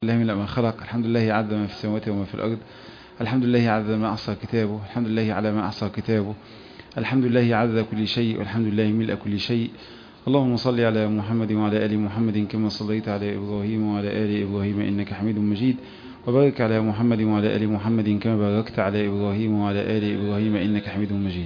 الله من ما خلق الحمد لله عدد ما في السماوات وما في الأرض الحمد لله عدد ما أحصى كتابه الحمد لله على ما أحصى كتابه الحمد لله عدد كل شيء والحمد لله ملء كل شيء اللهم صل على محمد وعلى آل محمد كما صليت على إبراهيم وعلى آل إبراهيم إنك حميد مجيد وبارك على محمد وعلى آل محمد كما باركت على إبراهيم وعلى آل إبراهيم إنك حميد مجيد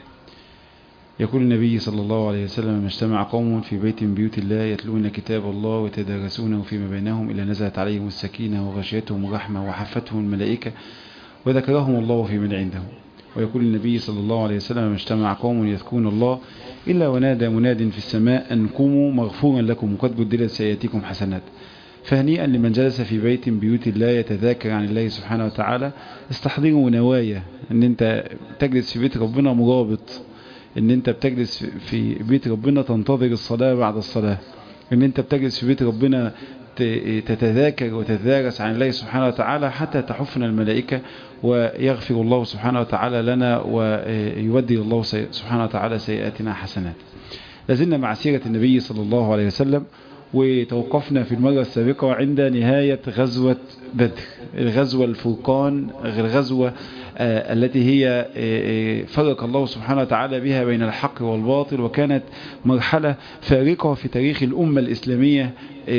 يقول النبي صلى الله عليه وسلم ما اجتمع قوم في بيت من بيوت الله يتلون كتاب الله ويتدارسونه فيما بينهم إلا نزلت عليهم السكينة وغشيتهم الرحمة وحفتهم الملائكة وذكرهم الله في من عنده ويقول النبي صلى الله عليه وسلم ما اجتمع قوم يذكرون الله إلا ونادى مناد في السماء أن قوموا مغفورا لكم وقد بدلت سيئاتكم حسنات فهنيئا لمن جلس في بيت من بيوت الله يتذاكر عن الله سبحانه وتعالى استحضروا نوايا ان انت تجلس في بيت ربنا مرابط ان انت بتجلس في بيت ربنا تنتظر الصلاة بعد الصلاة ان انت بتجلس في بيت ربنا تتذاكر وتتدارس عن الله سبحانه وتعالى حتى تحفنا الملائكة ويغفر الله سبحانه وتعالى لنا ويودي الله سبحانه وتعالى سيئاتنا حسنات لازلنا مع سيرة النبي صلى الله عليه وسلم وتوقفنا في المرة السابقة عند نهاية غزوة بدر الغزوة الفرقان الغزوة التي هي فرق الله سبحانه وتعالى بها بين الحق والباطل وكانت مرحلة فارقة في تاريخ الأمة الإسلامية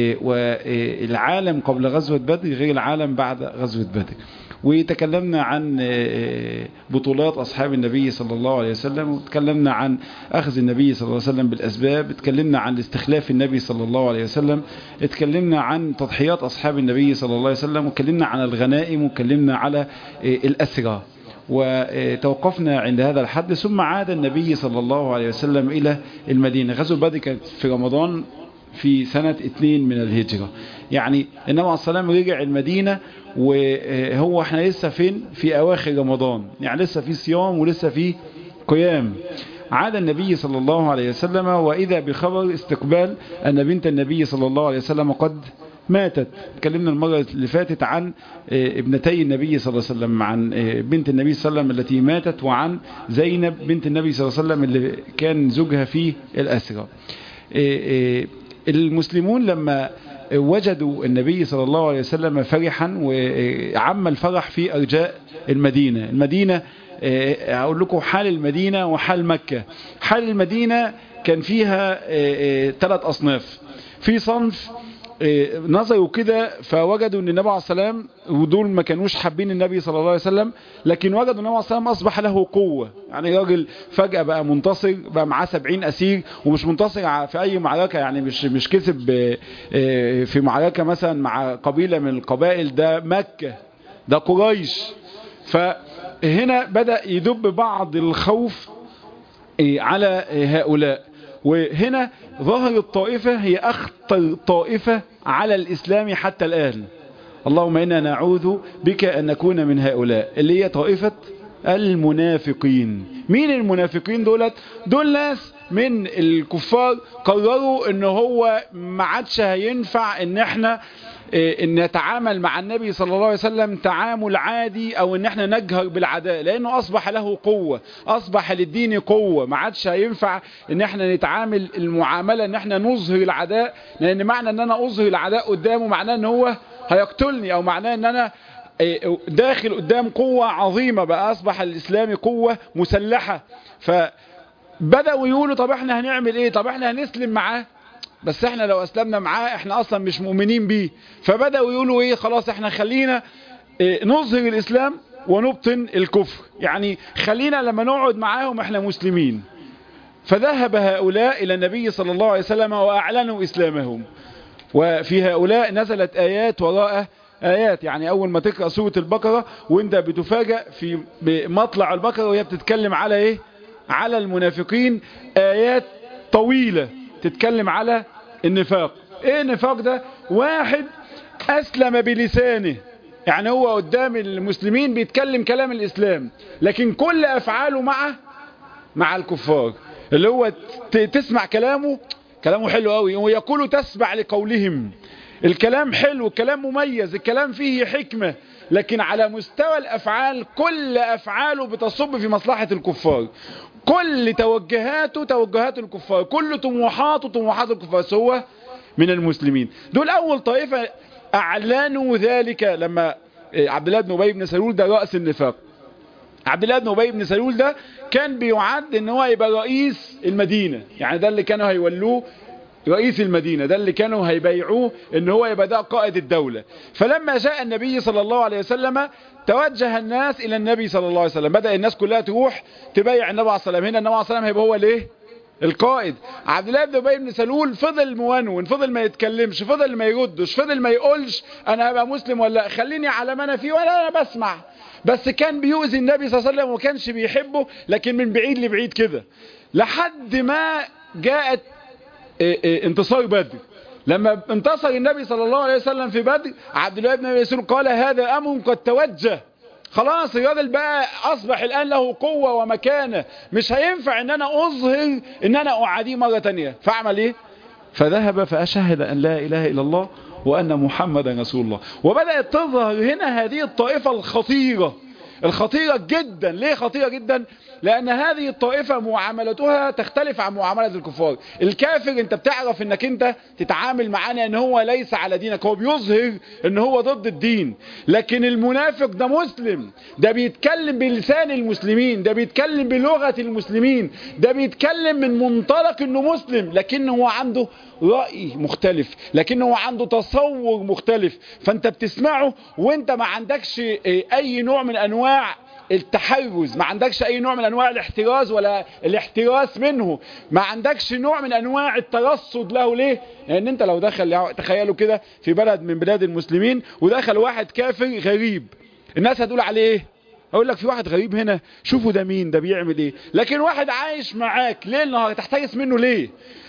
والعالم قبل غزوة بدر غير العالم بعد غزوة بدر وتكلمنا عن بطولات أصحاب النبي صلى الله عليه وسلم وتكلمنا عن أخذ النبي صلى الله عليه وسلم بالأسباب اتكلمنا عن استخلاف النبي صلى الله عليه وسلم اتكلمنا عن تضحيات أصحاب النبي صلى الله عليه وسلم واتكلمنا عن الغنائم واتكلمنا على الأسرى وتوقفنا عند هذا الحد ثم عاد النبي صلى الله عليه وسلم إلى المدينة غزوة بدر كانت في رمضان في سنة اثنين من الهجرة يعني النبي عليه السلام رجع المدينة وهو احنا لسه فين في أواخر رمضان يعني لسه في صيام ولسه في قيام عاد النبي صلى الله عليه وسلم وإذا بخبر استقبال أن بنت النبي صلى الله عليه وسلم قد ماتت تكلمنا المرة اللي فاتت عن ابنتي النبي صلى الله عليه وسلم عن بنت النبي صلى الله عليه وسلم التي ماتت وعن زينب بنت النبي صلى الله عليه وسلم اللي كان زوجها في الأسرة المسلمون لما وجدوا النبي صلى الله عليه وسلم فرحا وعم الفرح في أرجاء المدينة المدينة أقول لكم حال المدينة وحال مكة حال المدينة كان فيها ثلاث أصناف في صنف نظروا كده فوجدوا ان النبي عليه السلام ودول ما كانوش حابين النبي صلى الله عليه وسلم لكن وجدوا ان النبي عليه السلام اصبح له قوة يعني راجل فجأة بقى منتصر بقى معاه 70 اسير ومش منتصر في اي معركة يعني مش مش كسب في معركة مثلا مع قبيلة من القبائل ده مكة ده قريش فهنا بدأ يدب بعض الخوف على هؤلاء وهنا ظهر الطائفة هي أخطر طائفة على الإسلام حتى الآن اللهم إنا نعوذ بك أن نكون من هؤلاء اللي هي طائفة المنافقين مين المنافقين دولت دول ناس من الكفار قرروا ان هو ما عادش هينفع ان احنا ان نتعامل مع النبي صلى الله عليه وسلم تعامل عادي او ان احنا نجهر بالعداء لانه اصبح له قوة اصبح للدين قوة ما عادش هينفع ان احنا نتعامل المعاملة ان احنا نظهر العداء لان معنى ان انا اظهر العداء قدامه معناه ان هو هيقتلني او معناه ان انا داخل قدام قوة عظيمة بقى اصبح الاسلام قوة مسلحة فبدأوا يقولوا طب احنا هنعمل ايه طب احنا هنسلم معاه بس احنا لو اسلمنا معاه احنا اصلا مش مؤمنين بيه فبدأوا يقولوا ايه خلاص احنا خلينا اه نظهر الاسلام ونبطن الكفر يعني خلينا لما نقعد معاهم احنا مسلمين فذهب هؤلاء الى النبي صلى الله عليه وسلم واعلنوا اسلامهم وفي هؤلاء نزلت ايات وراء آيات يعني أول ما تقرأ سورة البقرة وانت بتفاجأ في مطلع البقرة وهي بتتكلم على ايه على المنافقين آيات طويلة تتكلم على النفاق ايه النفاق ده واحد اسلم بلسانه يعني هو قدام المسلمين بيتكلم كلام الاسلام لكن كل افعاله مع مع الكفار اللي هو تسمع كلامه كلامه حلو قوي ويقولوا تسمع لقولهم الكلام حلو الكلام مميز الكلام فيه حكمة لكن على مستوى الافعال كل افعاله بتصب في مصلحة الكفار كل توجهاته توجهات الكفار كل طموحاته طموحات الكفار هو من المسلمين دول اول طائفة اعلنوا ذلك لما عبد الله بن ابي بن سلول ده راس النفاق عبد الله بن ابي بن سلول ده كان بيعد ان هو يبقى رئيس المدينة يعني ده اللي كانوا هيولوه رئيس المدينة ده اللي كانوا هيبيعوه ان هو يبقى ده قائد الدولة فلما جاء النبي صلى الله عليه وسلم توجه الناس الى النبي صلى الله عليه وسلم بدأ الناس كلها تروح تبايع النبي عليه الصلاة والسلام هنا النبي عليه الصلاة والسلام هيبقى هو الايه القائد عبد الله بن ابي بن سلول فضل مونون فضل ما يتكلمش فضل ما يردش فضل ما يقولش انا هبقى مسلم ولا خليني على ما انا فيه ولا انا بسمع بس كان بيؤذي النبي صلى الله عليه وسلم وما كانش بيحبه لكن من بعيد لبعيد كده لحد ما جاءت انتصار بدر لما انتصر النبي صلى الله عليه وسلم في بدر عبد الله بن ابي سلول قال هذا امر قد توجه خلاص الراجل بقى اصبح الان له قوة ومكانة مش هينفع ان انا اظهر ان انا اعاديه مرة تانية فاعمل ايه فذهب فاشهد ان لا اله الا الله وان محمدا رسول الله وبدأت تظهر هنا هذه الطائفة الخطيرة الخطيرة جدا ليه خطيرة جدا لان هذه الطائفة معاملتها تختلف عن معاملة الكفار الكافر انت بتعرف انك انت تتعامل معانا ان هو ليس على دينك هو بيظهر ان هو ضد الدين لكن المنافق ده مسلم ده بيتكلم بلسان المسلمين ده بيتكلم بلغة المسلمين ده بيتكلم من منطلق انه مسلم لكنه هو عنده رأي مختلف لكنه هو عنده تصور مختلف فانت بتسمعه وانت ما عندكش اي نوع من انواع التحرز ما عندكش اي نوع من انواع الاحتراز ولا الاحتراس منه ما عندكش نوع من انواع الترصد له ليه لان يعني انت لو دخل تخيلوا كده في بلد من بلاد المسلمين ودخل واحد كافر غريب الناس هتقول عليه ايه اقول لك في واحد غريب هنا شوفوا ده مين ده بيعمل ايه لكن واحد عايش معاك ليه النهار تحترس منه ليه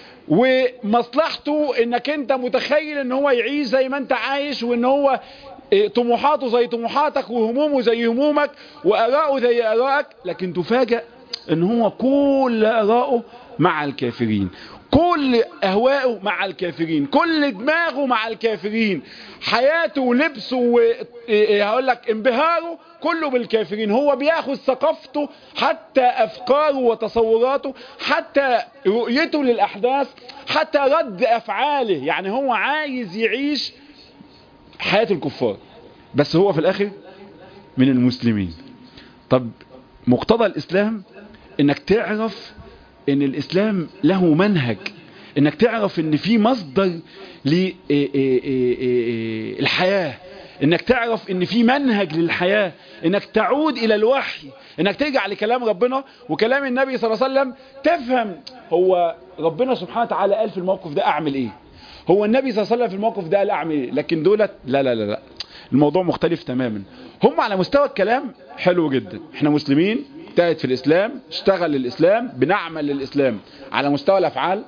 ومصلحته انك انت متخيل ان هو يعيش زي ما انت عايش وان هو طموحاته زي طموحاتك وهمومه زي همومك وآراءه زي آرائك لكن تفاجأ ان هو كل آراءه مع الكافرين كل أهواءه مع الكافرين كل دماغه مع الكافرين حياته ولبسه وهقول لك انبهاره كله بالكافرين هو بياخد ثقافته حتى أفكاره وتصوراته حتى رؤيته للأحداث حتى رد أفعاله يعني هو عايز يعيش حياة الكفار بس هو في الاخر من المسلمين طب مقتضى الاسلام انك تعرف ان الاسلام له منهج انك تعرف ان في مصدر للحياة انك تعرف ان في منهج للحياة انك تعود الى الوحي انك ترجع لكلام ربنا وكلام النبي صلى الله عليه وسلم تفهم هو ربنا سبحانه وتعالى قال في الموقف ده اعمل ايه هو النبي صلى الله عليه وسلم في الموقف ده قال اعمل ايه لكن دولت لا لا لا لا الموضوع مختلف تماما هم على مستوى الكلام حلو جدا احنا مسلمين اجتهد في الاسلام اشتغل للاسلام بنعمل للاسلام على مستوى الافعال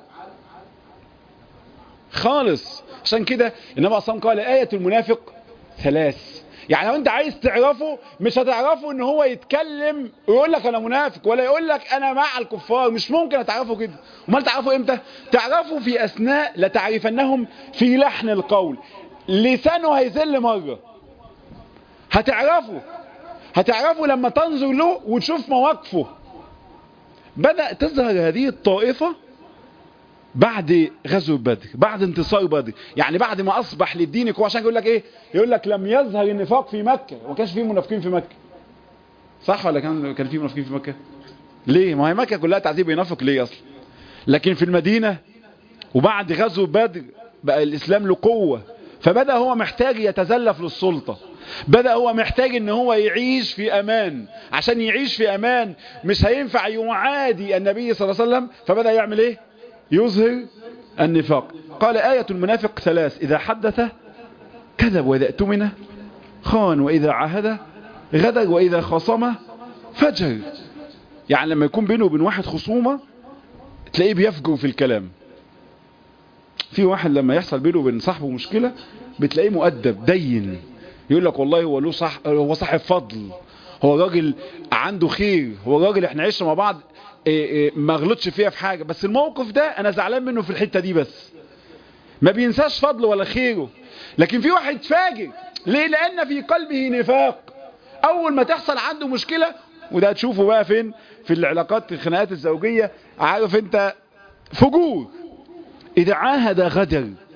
خالص عشان كده النبي صلى قال آية المنافق ثلاث يعني لو انت عايز تعرفه مش هتعرفه ان هو يتكلم ويقول لك انا منافق ولا يقول لك انا مع الكفار مش ممكن هتعرفه كده امال تعرفه امتى تعرفه في اثناء لتعرفنهم في لحن القول لسانه هيزل مرة هتعرفه هتعرفه لما تنظر له وتشوف مواقفه بدأ تظهر هذه الطائفة بعد غزو بدر بعد انتصار بدر يعني بعد ما اصبح للدين قوه عشان يقول لك ايه يقول لك لم يظهر النفاق في مكة وما كانش فيه منافقين في مكة صح ولا كان كان فيه منافقين في مكة ليه ما هي مكة كلها تعذيب ينافق ليه اصلا لكن في المدينة وبعد غزو بدر بقى الاسلام له قوه فبدأ هو محتاج يتزلف للسلطة بدأ هو محتاج ان هو يعيش في امان عشان يعيش في امان مش هينفع يعادي النبي صلى الله عليه وسلم فبدأ يعمل ايه يظهر النفاق قال آية المنافق ثلاث إذا حدث كذب وإذا اؤتمن خان وإذا عهد غدر وإذا خصم فجر يعني لما يكون بينه وبين واحد خصومة تلاقيه بيفجر في الكلام في واحد لما يحصل بينه وبين صاحبه مشكلة بتلاقيه مؤدب دين يقول لك والله هو له صح هو صاحب فضل هو راجل عنده خير هو راجل احنا عشنا مع بعض إيه إيه ما غلطش فيها في حاجة بس الموقف ده انا زعلان منه في الحتة دي بس ما بينساش فضله ولا خيره لكن في واحد فاجر ليه لان في قلبه نفاق اول ما تحصل عنده مشكلة وده تشوفه بقى فين في العلاقات الخناقات الزوجية عارف انت فجور اذا عاهد غدر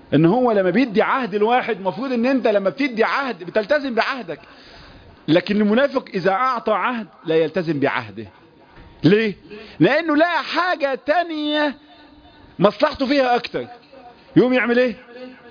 ان هو لما بيدي عهد الواحد مفروض ان انت لما بتدي عهد بتلتزم بعهدك لكن المنافق اذا اعطى عهد لا يلتزم بعهده ليه لانه لا حاجة تانية مصلحته فيها اكتر يقوم يعمل ايه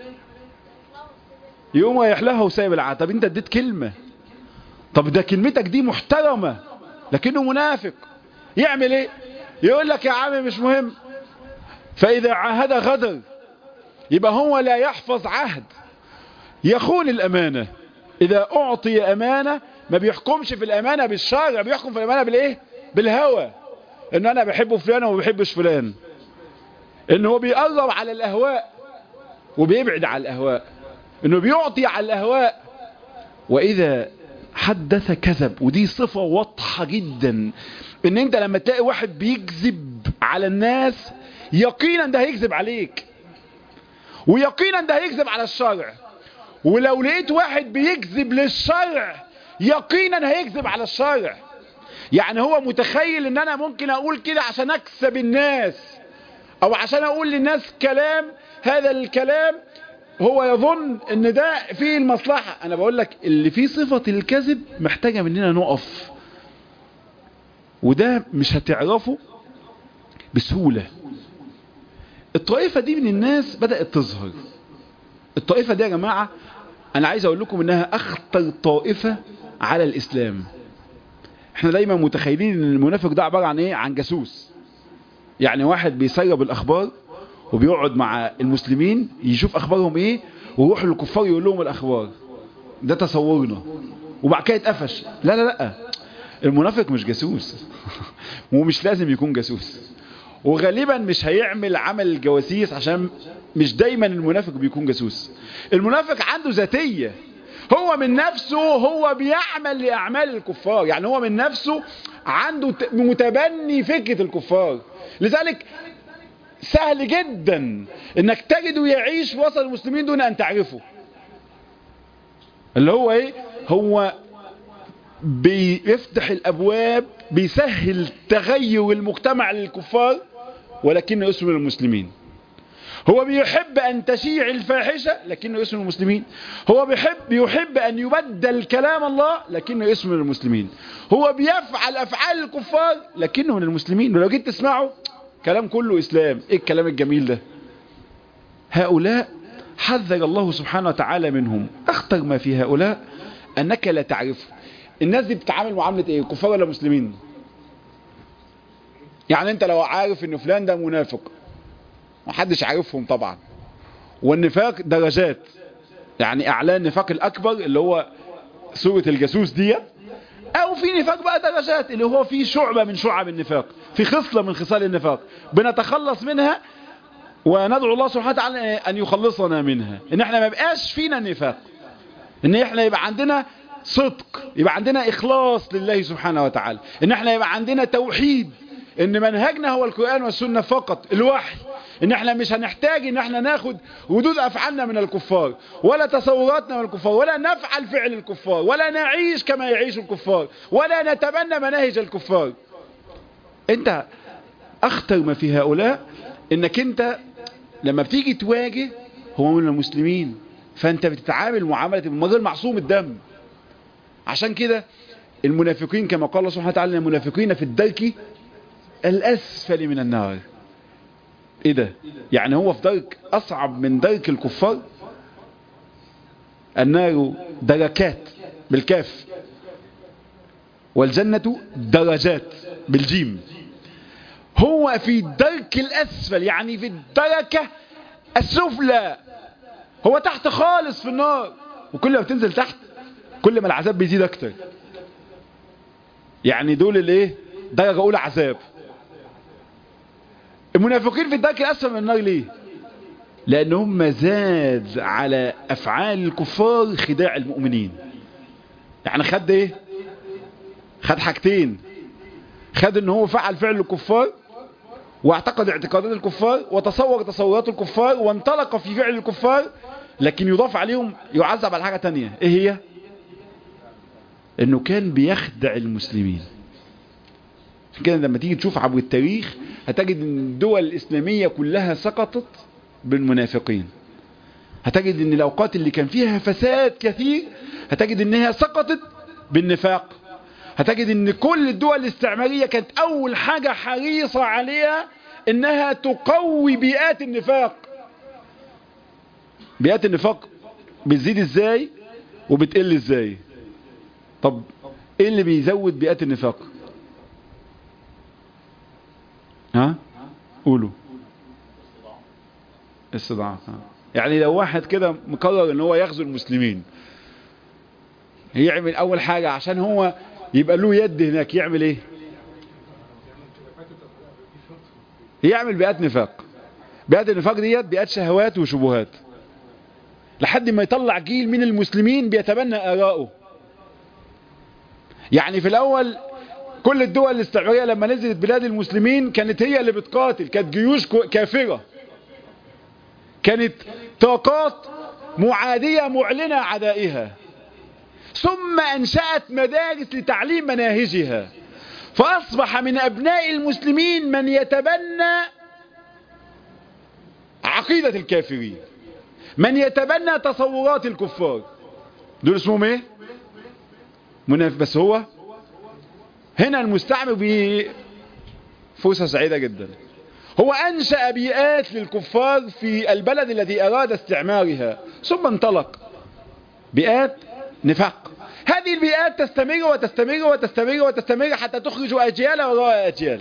يقوم يحلها وسايب العهد طب انت اديت كلمة طب ده كلمتك دي محترمة لكنه منافق يعمل ايه يقول لك يا عم مش مهم فاذا عاهد غدر يبقى هو لا يحفظ عهد يخون الامانة اذا اعطي امانة ما بيحكمش في الامانة بالشرع بيحكم في الامانة بالايه بالهوى ان انا بحب فلان وما بحبش فلان ان هو بيقرب على الاهواء وبيبعد على الاهواء انه بيعطي على الاهواء واذا حدث كذب ودي صفة واضحة جدا ان انت لما تلاقي واحد بيكذب على الناس يقينا ده هيكذب عليك ويقينا ده هيكذب على الشرع ولو لقيت واحد بيكذب للشرع يقينا هيكذب على الشرع يعني هو متخيل ان انا ممكن اقول كده عشان اكسب الناس او عشان اقول للناس كلام هذا الكلام هو يظن ان ده فيه المصلحة انا بقول لك اللي فيه صفة الكذب محتاجة مننا نقف وده مش هتعرفه بسهولة الطائفة دي من الناس بدأت تظهر الطائفة دي يا جماعة انا عايز اقول لكم انها اخطر طائفة على الاسلام احنا دايما متخيلين ان المنافق ده عبارة عن ايه عن جاسوس يعني واحد بيسرب الاخبار وبيقعد مع المسلمين يشوف اخبارهم ايه ويروح للكفار يقول لهم الاخبار ده تصورنا وبعد كده يتقفش لا لا لا المنافق مش جاسوس ومش لازم يكون جاسوس وغالبا مش هيعمل عمل الجواسيس عشان مش دايما المنافق بيكون جاسوس المنافق عنده ذاتية هو من نفسه هو بيعمل لأعمال الكفار يعني هو من نفسه عنده متبني فكرة الكفار لذلك سهل جدا انك تجده يعيش في وسط المسلمين دون ان تعرفه اللي هو ايه هو بيفتح الابواب بيسهل تغير المجتمع للكفار ولكنه اسم للمسلمين هو بيحب ان تشيع الفاحشة لكنه اسم المسلمين هو بيحب يحب ان يبدل كلام الله لكنه اسم للمسلمين هو بيفعل افعال الكفار لكنه من المسلمين ولو جيت تسمعه كلام كله اسلام ايه الكلام الجميل ده هؤلاء حذر الله سبحانه وتعالى منهم اخطر ما في هؤلاء انك لا تعرف الناس دي بتتعامل معاملة ايه كفار ولا مسلمين يعني انت لو عارف ان فلان ده منافق محدش عارفهم طبعا والنفاق درجات يعني اعلان النفاق الاكبر اللي هو سورة الجاسوس دي او في نفاق بقى درجات اللي هو في شعبة من شعب النفاق في خصلة من خصال النفاق بنتخلص منها وندعو الله سبحانه وتعالى ان يخلصنا منها ان احنا ما بقاش فينا نفاق ان احنا يبقى عندنا صدق يبقى عندنا اخلاص لله سبحانه وتعالى ان احنا يبقى عندنا توحيد ان منهجنا هو القرآن والسنة فقط الوحي ان احنا مش هنحتاج ان احنا ناخد ردود افعالنا من الكفار ولا تصوراتنا من الكفار ولا نفعل فعل الكفار ولا نعيش كما يعيش الكفار ولا نتبنى مناهج الكفار انت اخطر ما في هؤلاء انك انت لما بتيجي تواجه هو من المسلمين فانت بتتعامل معاملة المغير معصوم الدم عشان كده المنافقين كما قال الله سبحانه وتعالى المنافقين في الدرك الأسفل من النار ايه ده يعني هو في درك أصعب من درك الكفار النار دركات بالكاف والجنة درجات بالجيم هو في الدرك الأسفل يعني في الدركة السفلى هو تحت خالص في النار وكل ما بتنزل تحت كل ما العذاب بيزيد اكتر يعني دول الايه درجة اولى عذاب المنافقين في الدرك الاسفل من النار ليه لانهم مزاد على افعال الكفار خداع المؤمنين يعني خد ايه خد حاجتين خد ان هو فعل فعل الكفار واعتقد اعتقادات الكفار وتصور تصورات الكفار وانطلق في فعل الكفار لكن يضاف عليهم يعذب على حاجة تانية ايه هي انه كان بيخدع المسلمين كده لما تيجي تشوف عبر التاريخ هتجد ان الدول الاسلامية كلها سقطت بالمنافقين هتجد ان الاوقات اللي كان فيها فساد كثير هتجد انها سقطت بالنفاق هتجد ان كل الدول الاستعمارية كانت اول حاجة حريصة عليها انها تقوي بيئات النفاق بيئات النفاق بتزيد ازاي وبتقل ازاي طب ايه اللي بيزود بيئات النفاق ها قولوا استضعاف يعني لو واحد كده مقرر ان هو يغزو المسلمين يعمل اول حاجة عشان هو يبقى له يد هناك يعمل ايه يعمل بيئات نفاق بيئات النفاق ديت بيئات شهوات وشبهات لحد ما يطلع جيل من المسلمين بيتبنى آراءه يعني في الأول كل الدول الاستعمارية لما نزلت بلاد المسلمين كانت هي اللي بتقاتل كانت جيوش كافرة كانت طاقات معادية معلنة عدائها ثم أنشأت مدارس لتعليم مناهجها فأصبح من أبناء المسلمين من يتبنى عقيدة الكافرين من يتبنى تصورات الكفار دول اسمهم ايه مناف بس هو هنا المستعمر بفرصة سعيدة جدا هو أنشأ بيئات للكفار في البلد الذي أراد استعمارها ثم انطلق بيئات نفاق هذه البيئات تستمر وتستمر وتستمر وتستمر حتى تخرج أجيال وراء أجيال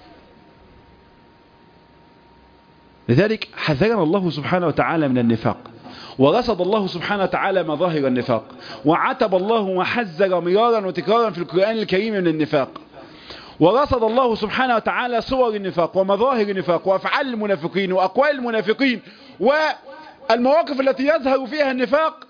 لذلك حذرنا الله سبحانه وتعالى من النفاق ورصد الله سبحانه وتعالى مظاهر النفاق وعتب الله وحذر مرارا وتكرارا في القرآن الكريم من النفاق ورصد الله سبحانه وتعالى صور النفاق ومظاهر النفاق وأفعال المنافقين وأقوال المنافقين والمواقف التي يظهر فيها النفاق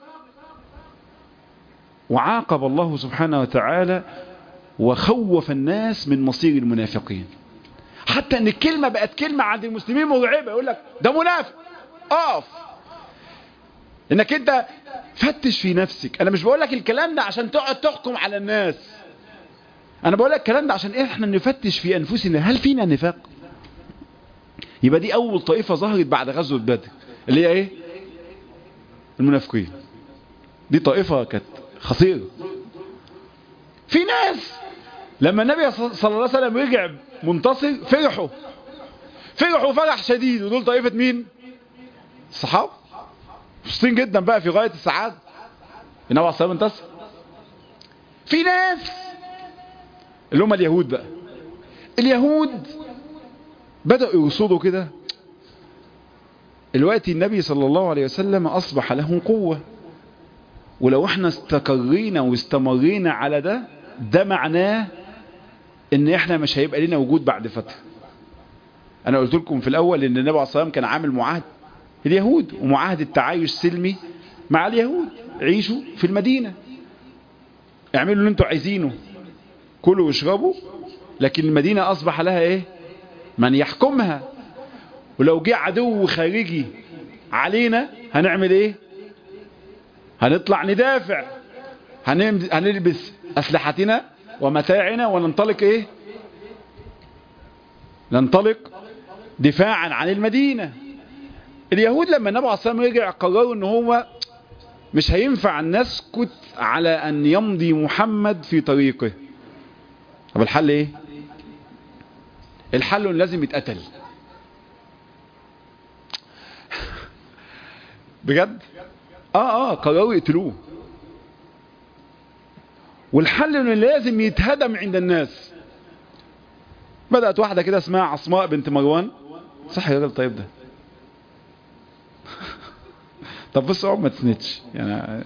وعاقب الله سبحانه وتعالى وخوف الناس من مصير المنافقين حتى ان الكلمة بقت كلمة عند المسلمين مرعبة يقول لك ده منافق اقف انك انت فتش في نفسك انا مش بقول لك الكلام ده عشان تقعد تحكم على الناس انا بقول لك الكلام ده عشان احنا نفتش في انفسنا هل فينا نفاق يبقى دي اول طائفة ظهرت بعد غزوة بدر اللي هي ايه المنافقين دي طائفة كانت خطيرة في ناس لما النبي صلى الله عليه وسلم رجع منتصر فرحوا فرحوا فرح شديد ودول طائفة مين الصحابة مبسوطين جدا بقى في غاية السعادة النبي عليه الصلاة انتصر في ناس اللي هم اليهود بقى اليهود بدأوا يرصدوا كده الوقت النبي صلى الله عليه وسلم أصبح له قوة ولو احنا استقرينا واستمرينا على ده ده معناه ان احنا مش هيبقى لنا وجود بعد فترة انا قلت لكم في الاول ان النبي عليه الصلاة والسلام كان عامل معاهد اليهود ومعاهد التعايش سلمي مع اليهود عيشوا في المدينة اعملوا اللي انتوا عايزينه كلوا واشربوا لكن المدينة اصبح لها ايه من يحكمها ولو جه عدو خارجي علينا هنعمل ايه هنطلع ندافع هنلبس اسلحتنا ومتاعنا وننطلق ايه ننطلق دفاعا عن المدينة اليهود لما النبي عليه الصلاة والسلام رجع قرروا ان هو مش هينفع الناس كت على ان يمضي محمد في طريقه طب الحل ايه الحل لازم يتقتل بجد اه اه قرروا يقتلوه والحل انه لازم يتهدم عند الناس بدأت واحدة كده اسمها عصماء بنت مروان صح يا راجل طيب ده طب بص اقعد ما تسندش يعني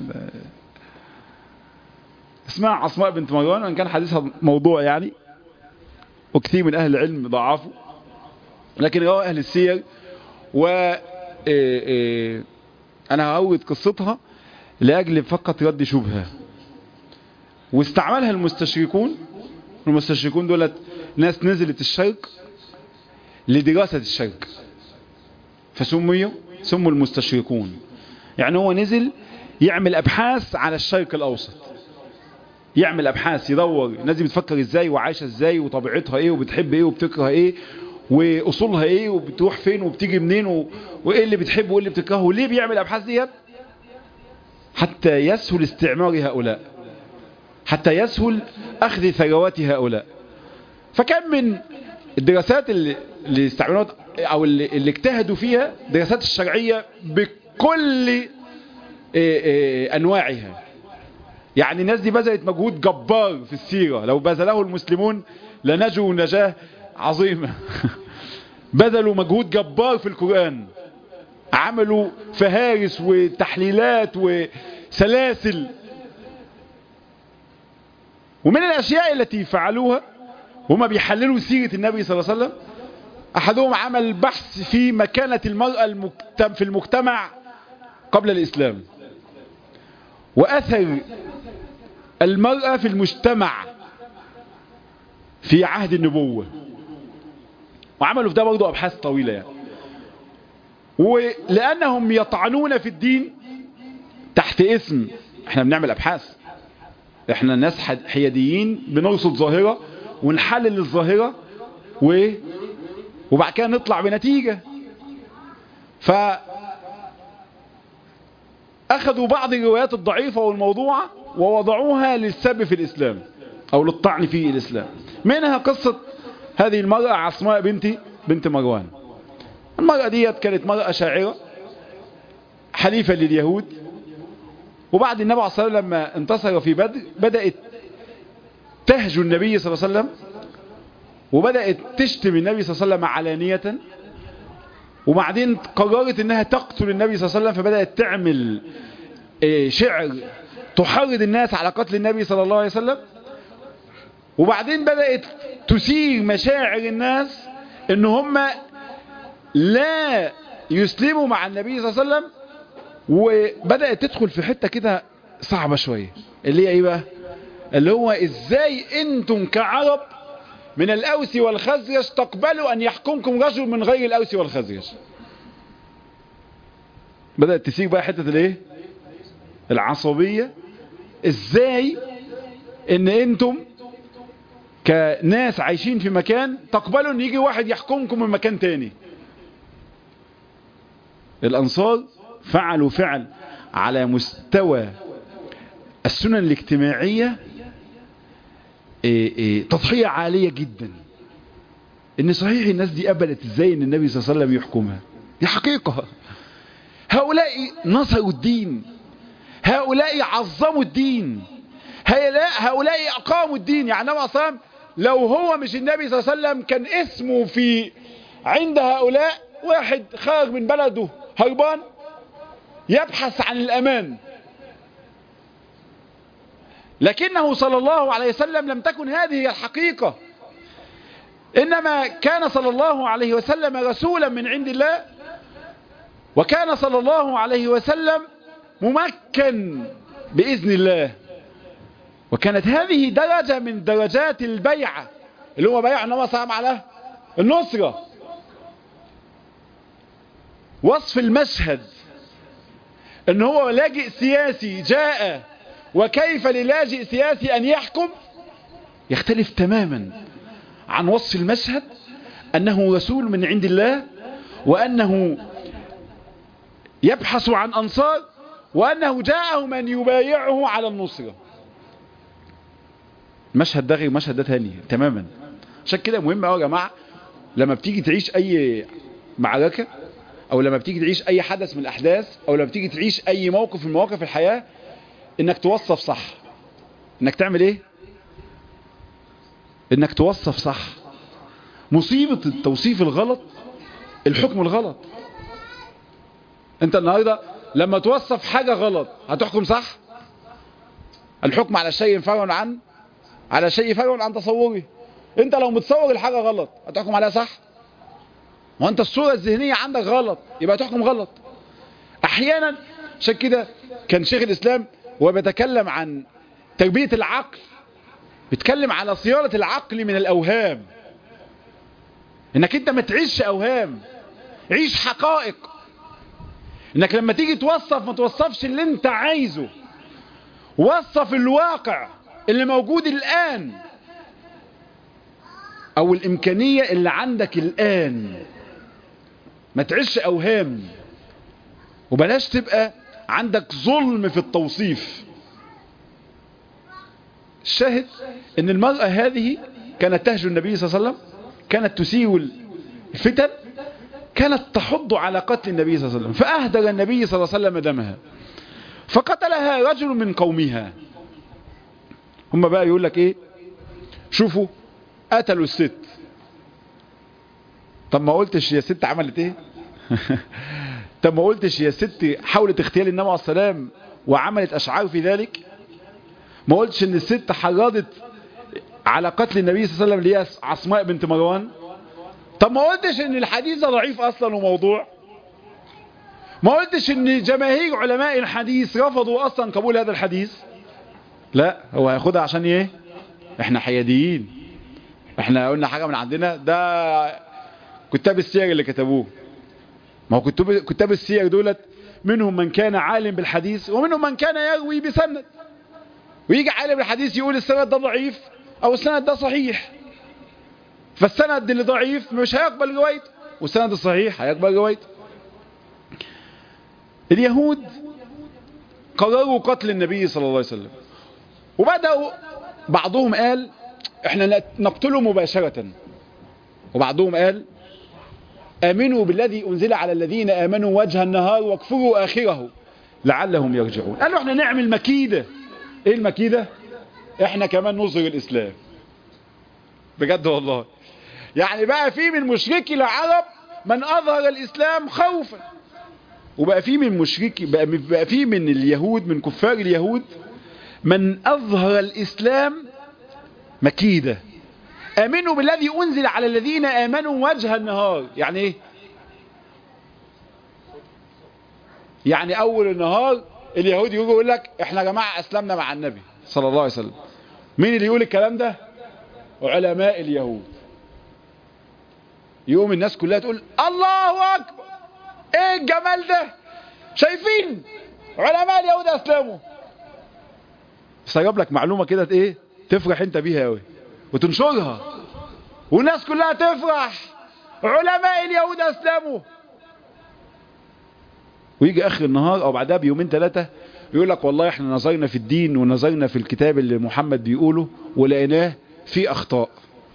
اسمها عصماء بنت مروان وان كان حديثها موضوع يعني وكثير من اهل العلم ضعفوا لكن رواه اهل السير و انا هعود قصتها لاجل فقط رد شبهه واستعملها المستشركون المستشركون دولت ناس نزلت الشرق لدراسة الشرق فسميوا سموا المستشركون يعني هو نزل يعمل أبحاث على الشرق الأوسط يعمل أبحاث يدور الناس دي بتفكر إزاي وعايشة إزاي وطبيعتها إيه وبتحب إيه وبتكره إيه واصولها ايه وبتروح فين وبتيجي منين و... وايه اللي بتحبه وايه اللي بتكرهه ليه بيعمل الابحاث ديت حتى يسهل استعمار هؤلاء حتى يسهل اخذ ثروات هؤلاء فكان من الدراسات اللي, اللي استعملوها او اللي, اللي اجتهدوا فيها الدراسات الشرعية بكل إيه إيه انواعها يعني الناس دي بذلت مجهود جبار في السيرة لو بذله المسلمون لنجوا نجاة عظيمة بذلوا مجهود جبار في القرآن عملوا فهارس وتحليلات وسلاسل ومن الأشياء التي فعلوها هما بيحللوا سيرة النبي صلى الله عليه وسلم أحدهم عمل بحث في مكانة المرأة في المجتمع قبل الإسلام وأثر المرأة في المجتمع في عهد النبوة وعملوا في ده برضه أبحاث طويلة يعني ولأنهم يطعنون في الدين تحت اسم احنا بنعمل أبحاث احنا ناس حياديين بنرصد ظاهرة ونحلل الظاهرة و... وبعد كده نطلع بنتيجة ف أخذوا بعض الروايات الضعيفة والموضوعة ووضعوها للسب في الإسلام أو للطعن في الإسلام منها قصة هذه المرأة عصماء بنتي بنت مروان المرأة ديت كانت مرأة شاعرة حليفة لليهود وبعد النبي عليه الصلاة والسلام لما انتصر في بدر بدأت تهجو النبي صلى الله عليه وسلم وبدأت تشتم النبي صلى الله عليه وسلم علانية وبعدين قررت انها تقتل النبي صلى الله عليه وسلم فبدأت تعمل شعر تحرض الناس على قتل النبي صلى الله عليه وسلم وبعدين بدأت تثير مشاعر الناس ان هم لا يسلموا مع النبي صلى الله عليه وسلم وبدأت تدخل في حتة كده صعبة شوية اللي هي ايه بقى اللي هو ازاي انتم كعرب من الاوس والخزرج تقبلوا ان يحكمكم رجل من غير الاوس والخزرج بدأت تسير بقى حتة الايه العصبية ازاي ان انتم كناس عايشين في مكان تقبلوا ان يجي واحد يحكمكم من مكان تاني الانصار فعلوا فعل على مستوى السنن الاجتماعية إيه إيه تضحية عالية جدا ان صحيح الناس دي قبلت ازاي ان النبي صلى الله عليه وسلم يحكمها دي حقيقة هؤلاء نصروا الدين هؤلاء عظموا الدين هؤلاء اقاموا الدين يعني النبي صلى الله عليه وسلم لو هو مش النبي صلى الله عليه وسلم كان اسمه في عند هؤلاء واحد خارج من بلده هربان يبحث عن الامان لكنه صلى الله عليه وسلم لم تكن هذه هي الحقيقة إنما كان صلى الله عليه وسلم رسولا من عند الله وكان صلى الله عليه وسلم ممكن بإذن الله وكانت هذه درجة من درجات البيعة اللي هو بيع النبي صلى الله عليه وسلم على النصرة وصف المشهد ان هو لاجئ سياسي جاء وكيف للاجئ سياسي ان يحكم يختلف تماما عن وصف المشهد انه رسول من عند الله وانه يبحث عن انصار وانه جاءه من يبايعه على النصرة المشهد ده غير المشهد ده تاني تماما عشان كده مهم قوي يا جماعه لما بتيجي تعيش اي معركه او لما بتيجي تعيش اي حدث من الاحداث او لما بتيجي تعيش اي موقف من مواقف الحياة انك توصف صح انك تعمل ايه انك توصف صح مصيبة التوصيف الغلط الحكم الغلط انت النهاردة لما توصف حاجة غلط هتحكم صح الحكم على شيء فرع عن على شيء فرع عن تصوري انت لو متصور الحاجة غلط هتحكم عليها صح وانت الصورة الذهنية عندك غلط يبقى تحكم غلط احيانا عشان كده كان شيخ الاسلام وهو بيتكلم عن تربية العقل بيتكلم على صيانة العقل من الاوهام انك انت ما تعيش اوهام عيش حقائق انك لما تيجي توصف ما توصفش اللي انت عايزه وصف الواقع اللي موجود الان او الامكانية اللي عندك الان ما تعيش اوهام وبلاش تبقى عندك ظلم في التوصيف الشاهد ان المرأة هذه كانت تهجو النبي صلى الله عليه وسلم كانت تسيء الفتن كانت تحض على قتل النبي صلى الله عليه وسلم فأهدر النبي صلى الله عليه وسلم دمها فقتلها رجل من قومها هم بقى يقول لك ايه شوفوا قتلوا الست طب ما قلتش يا ست عملت ايه طب ما قلتش يا ست حاولت اغتيال النبي عليه السلام وعملت اشعار في ذلك ما قلتش ان الست حرضت على قتل النبي صلى الله عليه وسلم اللي هي عصماء بنت مروان طب ما قلتش ان الحديث ده ضعيف اصلا وموضوع ما قلتش ان جماهير علماء الحديث رفضوا اصلا قبول هذا الحديث لا هو هياخدها عشان ايه احنا حياديين احنا قلنا حاجة من عندنا ده كتاب السير اللي كتبوه ما هو كتاب, كتاب السير دولت منهم من كان عالم بالحديث ومنهم من كان يروي بسند ويجي عالم الحديث يقول السند ده ضعيف او السند ده صحيح فالسند اللي ضعيف مش هيقبل روايته والسند الصحيح هيقبل روايته اليهود قرروا قتل النبي صلى الله عليه وسلم وبدأوا بعضهم قال احنا نقتله مباشرة وبعضهم قال امنوا بالذي انزل على الذين امنوا وجه النهار واكفروا اخره لعلهم يرجعون قالوا احنا نعمل مكيدة ايه المكيدة احنا كمان نظهر الاسلام بجد والله يعني بقى في من مشركي العرب من اظهر الاسلام خوفا وبقى في من مشركي بقى, بقى في من اليهود من كفار اليهود من اظهر الاسلام مكيدة امنوا بالذي انزل على الذين امنوا وجه النهار يعني ايه يعني اول النهار اليهود يجوا يقول لك احنا يا جماعه اسلمنا مع النبي صلى الله عليه وسلم مين اللي يقول الكلام ده علماء اليهود يقوم الناس كلها تقول الله اكبر ايه الجمال ده شايفين علماء اليهود اسلموا سيجيب لك معلومة كده ايه تفرح انت بيها قوي وتنشرها والناس كلها تفرح علماء اليهود اسلموا ويجي اخر النهار او بعدها بيومين ثلاثة يقول لك والله احنا نظرنا في الدين ونظرنا في الكتاب اللي محمد بيقوله ولقيناه فيه اخطاء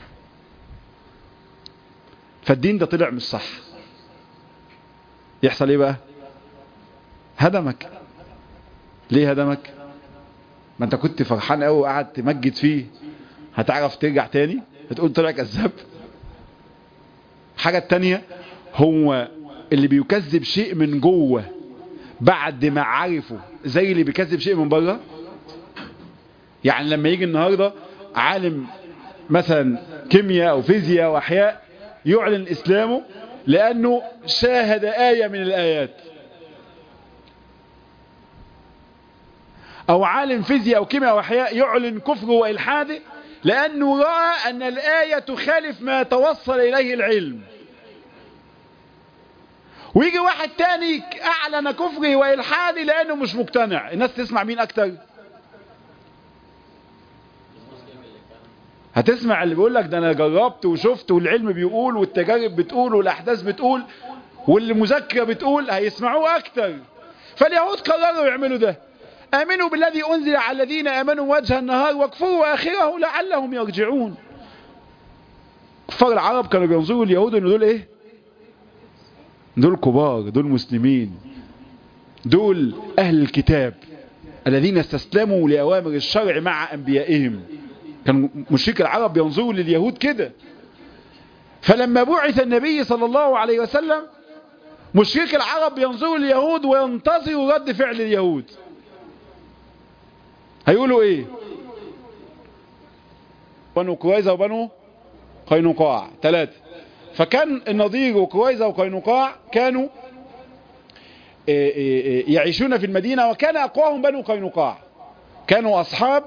فالدين ده طلع مش صح يحصل ايه بقى هدمك ليه هدمك ما انت كنت فرحان قوي وقعد تمجد فيه هتعرف ترجع تاني هتقول طلع كذاب حاجة التانية هو اللي بيكذب شيء من جوه بعد ما عرفه زي اللي بيكذب شيء من بره يعني لما يجي النهاردة عالم مثلا كيمياء او فيزياء او احياء يعلن اسلامه لانه شاهد آية من الايات او عالم فيزياء او كيمياء او احياء يعلن كفره والحاده لانه راى ان الايه تخالف ما توصل اليه العلم ويجي واحد تاني اعلن كفره والحاده لانه مش مقتنع الناس تسمع مين اكتر هتسمع اللي بيقول لك ده انا جربت وشفت والعلم بيقول والتجارب بتقول والاحداث بتقول والمذاكره بتقول هيسمعوه اكتر فاليهود قرروا يعملوا ده امنوا بالذي انزل على الذين امنوا وجه النهار واكفروا اخره لعلهم يرجعون كفار العرب كانوا بينظروا اليهود ان دول ايه دول كبار دول مسلمين دول اهل الكتاب الذين استسلموا لاوامر الشرع مع انبيائهم كان مشرك العرب ينظروا لليهود كده فلما بعث النبي صلى الله عليه وسلم مشرك العرب ينظروا لليهود وينتظروا رد فعل اليهود هيقولوا ايه بنو كويزة وبنو قينقاع ثلاثة فكان النضير وكويزة وقينقاع كانوا يعيشون في المدينة وكان أقواهم بنو قينقاع كانوا أصحاب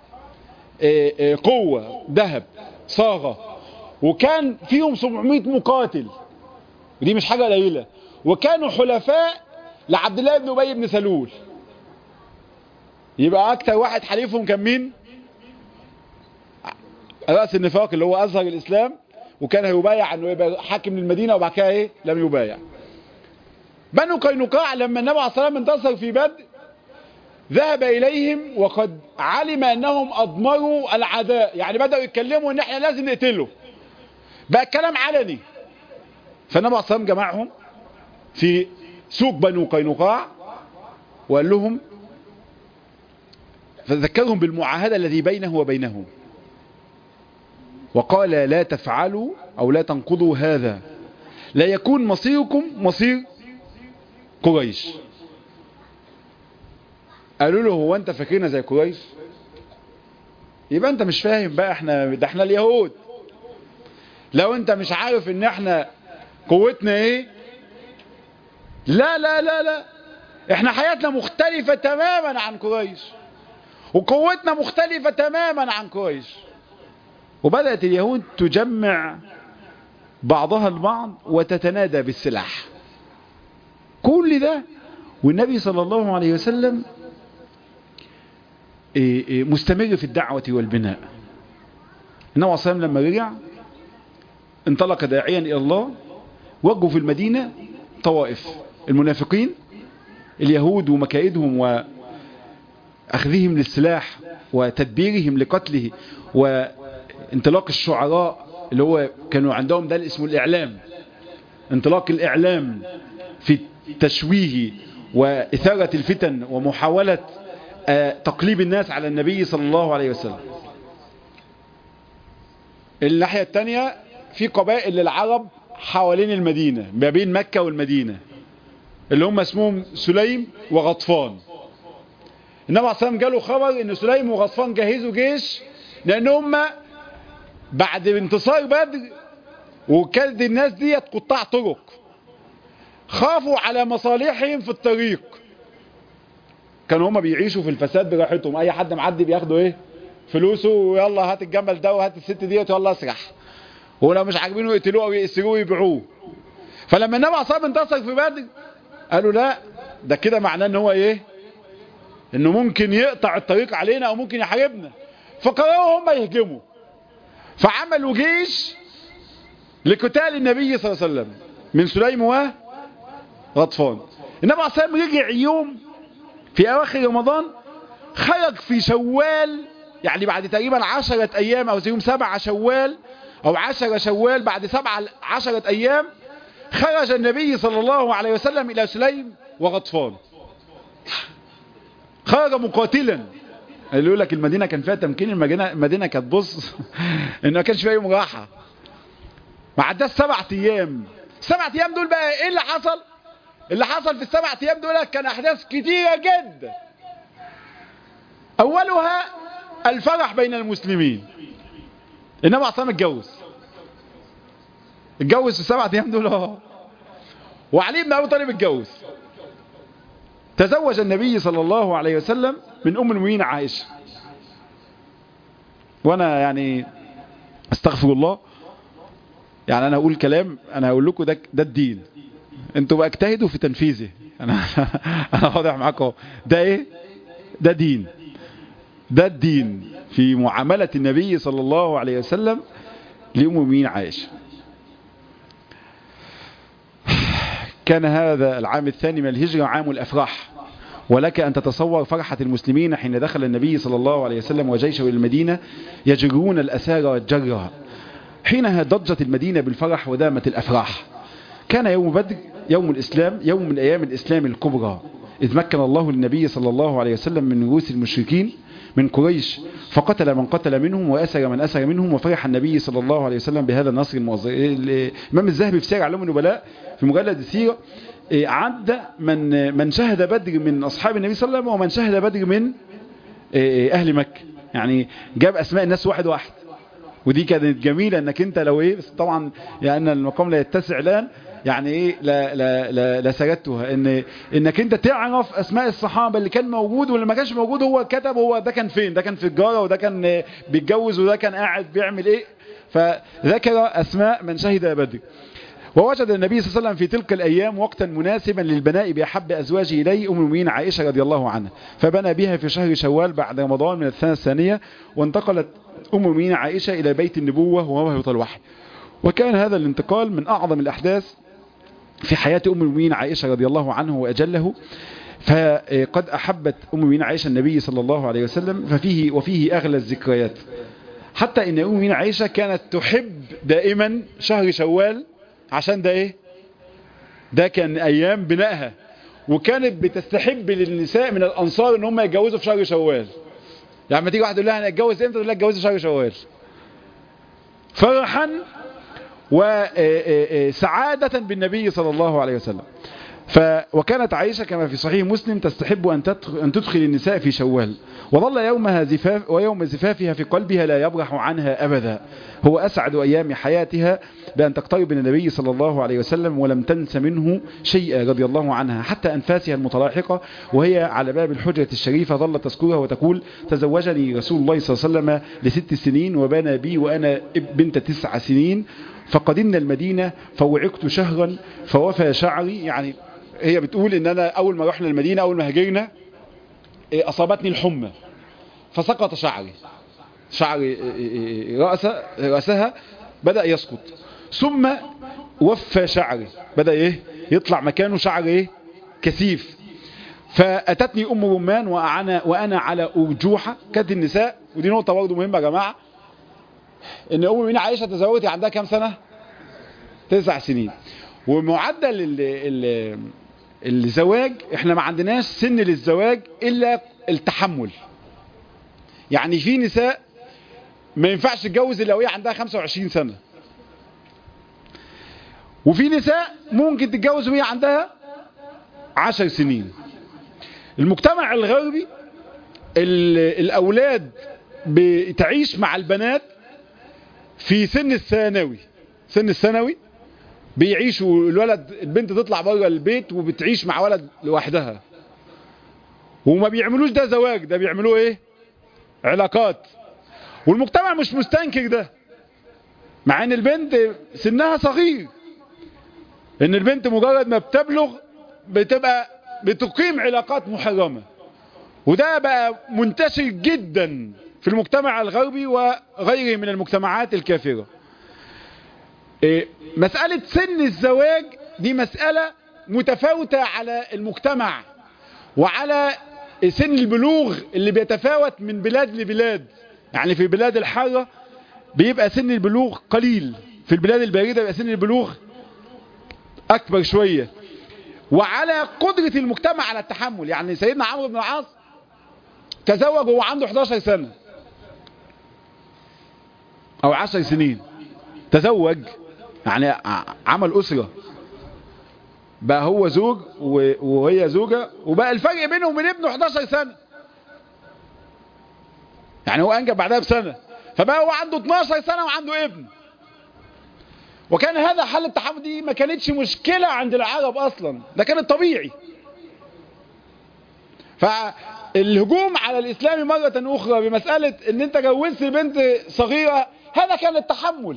قوة ذهب صاغة وكان فيهم 700 مقاتل ودي مش حاجة قليلة وكانوا حلفاء لعبد الله بن أبي بن سلول يبقى أكتر واحد حليفهم كان مين رأس النفاق اللي هو أظهر الإسلام وكان هيبايع انه يبقى حاكم للمدينة وبعد كده ايه لم يبايع بنو قينقاع لما النبي عليه الصلاة والسلام انتصر في بدر ذهب إليهم وقد علم أنهم أضمروا العداء يعني بدأوا يتكلموا أن احنا لازم نقتله بقى الكلام علني فالنبي عليه الصلاة والسلام جمعهم في سوق بنو قينقاع وقال لهم فذكرهم بالمعاهدة الذي بينه وبينهم وقال لا تفعلوا أو لا تنقضوا هذا لا يكون مصيركم مصير قريش قالوا له هو انت فاكرنا زي قريش يبقى انت مش فاهم بقى احنا ده احنا اليهود لو انت مش عارف ان احنا قوتنا ايه لا لا لا لا احنا حياتنا مختلفة تماما عن قريش وقوتنا مختلفة تماما عن قريش وبدأت اليهود تجمع بعضها البعض وتتنادى بالسلاح كل ده والنبي صلى الله عليه وسلم مستمر في الدعوة والبناء النبي صلى الله عليه وسلم لما رجع انطلق داعيا إلى الله وجهوا في المدينة طوائف المنافقين اليهود ومكائدهم وأخذهم للسلاح وتدبيرهم لقتله وانطلاق الشعراء اللي هو كانوا عندهم ده اسمه الإعلام انطلاق الإعلام في تشويه وإثارة الفتن ومحاولة تقليب الناس على النبي صلى الله عليه وسلم الناحية الثانية في قبائل للعرب حوالين المدينة ما بين مكة والمدينة اللي هم اسمهم سليم وغطفان النبي عليه الصلاة جاله خبر ان سليم وغطفان جهزوا جيش لان هم بعد انتصار بدر وكانت الناس ديت قطاع طرق خافوا على مصالحهم في الطريق كانوا هما بيعيشوا في الفساد براحتهم اي حد معدي بياخدوا ايه فلوسه ويلا هات الجمل ده وهات الست ديت يلا اسرح ولو مش عاجبينه يقتلوه او يأسروه ويبيعوه فلما النبي عليه انتصر في بدر قالوا لا ده كده معناه ان هو ايه انه ممكن يقطع الطريق علينا او ممكن يحاربنا فقرروا هم يهجموا فعملوا جيش لقتال النبي صلى الله عليه وسلم من سليم وغطفان النبي عليه الصلاه والسلام رجع يوم في اواخر رمضان خرج في شوال يعني بعد تقريبا عشرة ايام او زي يوم سبعة شوال او عشرة شوال بعد سبعة عشرة ايام خرج النبي صلى الله عليه وسلم الى سليم وغطفان خرج مقاتلا اللي يقول لك المدينة كان فيها تمكين المدينة, المدينة كانت بص ان ما كانش فيها يوم راحة ما عداش سبعة ايام السبعة ايام دول بقى ايه اللي حصل اللي حصل في السبعة ايام دول كان احداث كتيرة جدا اولها الفرح بين المسلمين النبي عصام اتجوز اتجوز في السبعة ايام دول اه وعلي بن ابي طالب اتجوز تزوج النبي صلى الله عليه وسلم من ام المؤمنين عائشة وانا يعني استغفر الله يعني انا اقول كلام انا هقول لكم ده ده الدين انتوا بقى اجتهدوا في تنفيذه انا انا واضح معاكم ده ايه ده دين ده الدين في معاملة النبي صلى الله عليه وسلم لأم المؤمنين عائشة كان هذا العام الثاني من الهجرة عام الأفراح ولك أن تتصور فرحة المسلمين حين دخل النبي صلى الله عليه وسلم وجيشه إلى المدينة يجرون الأسار والجرة حينها ضجت المدينة بالفرح ودامت الأفراح كان يوم بدر يوم الإسلام يوم من أيام الإسلام الكبرى إذ مكن الله للنبي صلى الله عليه وسلم من رؤوس المشركين من قريش فقتل من قتل منهم وأسر من أسر منهم وفرح النبي صلى الله عليه وسلم بهذا النصر الموظف الإمام الذهبي في سير علوم النبلاء في مجلد السيرة عد من من شهد بدر من أصحاب النبي صلى الله عليه وسلم ومن شهد بدر من أهل مكة يعني جاب أسماء الناس واحد واحد ودي كانت جميلة انك انت لو ايه بس طبعا يعني المقام لا يتسع الان يعني ايه لا لا لا, لا سجدتها ان انك انت تعرف اسماء الصحابه اللي كان موجود واللي ما كانش موجود هو كتب هو ده كان فين ده كان في الجاره وده كان بيتجوز وده كان قاعد بيعمل ايه فذكر اسماء من شهد بدر ووجد النبي صلى الله عليه وسلم في تلك الأيام وقتا مناسبا للبناء بأحب أزواجه إليه أم المؤمنين عائشة رضي الله عنها فبنى بها في شهر شوال بعد رمضان من السنة الثانية وانتقلت أم المؤمنين عائشة إلى بيت النبوة وموهبة الوحي وكان هذا الانتقال من أعظم الأحداث في حياة أم المؤمنين عائشة رضي الله عنه وأجله فقد أحبت أم المؤمنين عائشة النبي صلى الله عليه وسلم ففيه وفيه أغلى الذكريات حتى إن أم المؤمنين عائشة كانت تحب دائما شهر شوال عشان ده إيه ده كان أيام بنائها وكانت بتستحب للنساء من الأنصار إن هم يتجوزوا في شهر شوال يعني لما تيجي واحد يقول لها أنا أتجوز إمتى تقول لها اتجوزي في شهر شوال فرحا وسعادة بالنبي صلى الله عليه وسلم ف وكانت عائشة كما في صحيح مسلم تستحب أن تدخل, أن تدخل النساء في شوال وظل يومها زفاف ويوم زفافها في قلبها لا يبرح عنها أبدا هو أسعد أيام حياتها بأن تقترب من النبي صلى الله عليه وسلم ولم تنس منه شيئا رضي الله عنها حتى أنفاسها المتلاحقة وهي على باب الحجرة الشريفة ظلت تذكرها وتقول تزوجني رسول الله صلى الله عليه وسلم لست سنين وبنى بي وأنا بنت تسع سنين فقدمنا المدينة فوعقت شهرا فوفى شعري يعني هي بتقول ان انا اول ما رحنا المدينة اول ما هاجرنا اصابتني الحمى فسقط شعري شعر رأس رأسها بدأ يسقط ثم وفى شعري بدأ ايه يطلع مكانه شعر ايه كثيف فأتتني أم رمان وأنا, وأنا على أرجوحة كانت النساء ودي نقطة برضه مهمة يا جماعة ان أم من عائشة تزوجت عندها كام سنة تسع سنين ومعدل ال ال الزواج احنا ما عندناش سن للزواج الا التحمل يعني في نساء ما ينفعش تتجوز الا وهي عندها 25 سنة وفي نساء ممكن تتجوز وهي عندها 10 سنين المجتمع الغربي الاولاد بتعيش مع البنات في سن الثانوي سن الثانوي بيعيشوا الولد البنت تطلع بره البيت وبتعيش مع ولد لوحدها وما بيعملوش ده زواج ده بيعملوه ايه علاقات والمجتمع مش مستنكر ده مع ان البنت سنها صغير ان البنت مجرد ما بتبلغ بتبقى بتقيم علاقات محرمة وده بقى منتشر جدا في المجتمع الغربي وغيره من المجتمعات الكافرة مسألة سن الزواج دي مسألة متفاوتة على المجتمع وعلى سن البلوغ اللي بيتفاوت من بلاد لبلاد يعني في بلاد الحارة بيبقى سن البلوغ قليل في البلاد الباردة بيبقى سن البلوغ أكبر شوية وعلى قدرة المجتمع على التحمل يعني سيدنا عمرو بن العاص تزوج وهو عنده 11 سنة أو 10 سنين تزوج يعني عمل أسرة بقى هو زوج وهي زوجة وبقى الفرق بينه وبين ابنه 11 سنة يعني هو أنجب بعدها بسنة فبقى هو عنده 12 سنة وعنده ابن وكان هذا حل التحمل دي ما كانتش مشكلة عند العرب أصلا ده كان الطبيعي فالهجوم على الإسلام مرة أخرى بمسألة ان انت جوزت بنت صغيرة هذا كان التحمل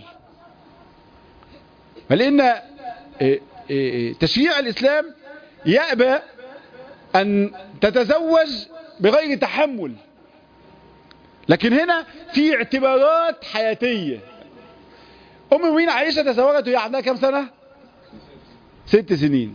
فلأن تشريع الإسلام يأبى أن تتزوج بغير تحمل لكن هنا في اعتبارات حياتية أم المؤمنين عائشة تزوجت وهي عندها كم سنة ست سنين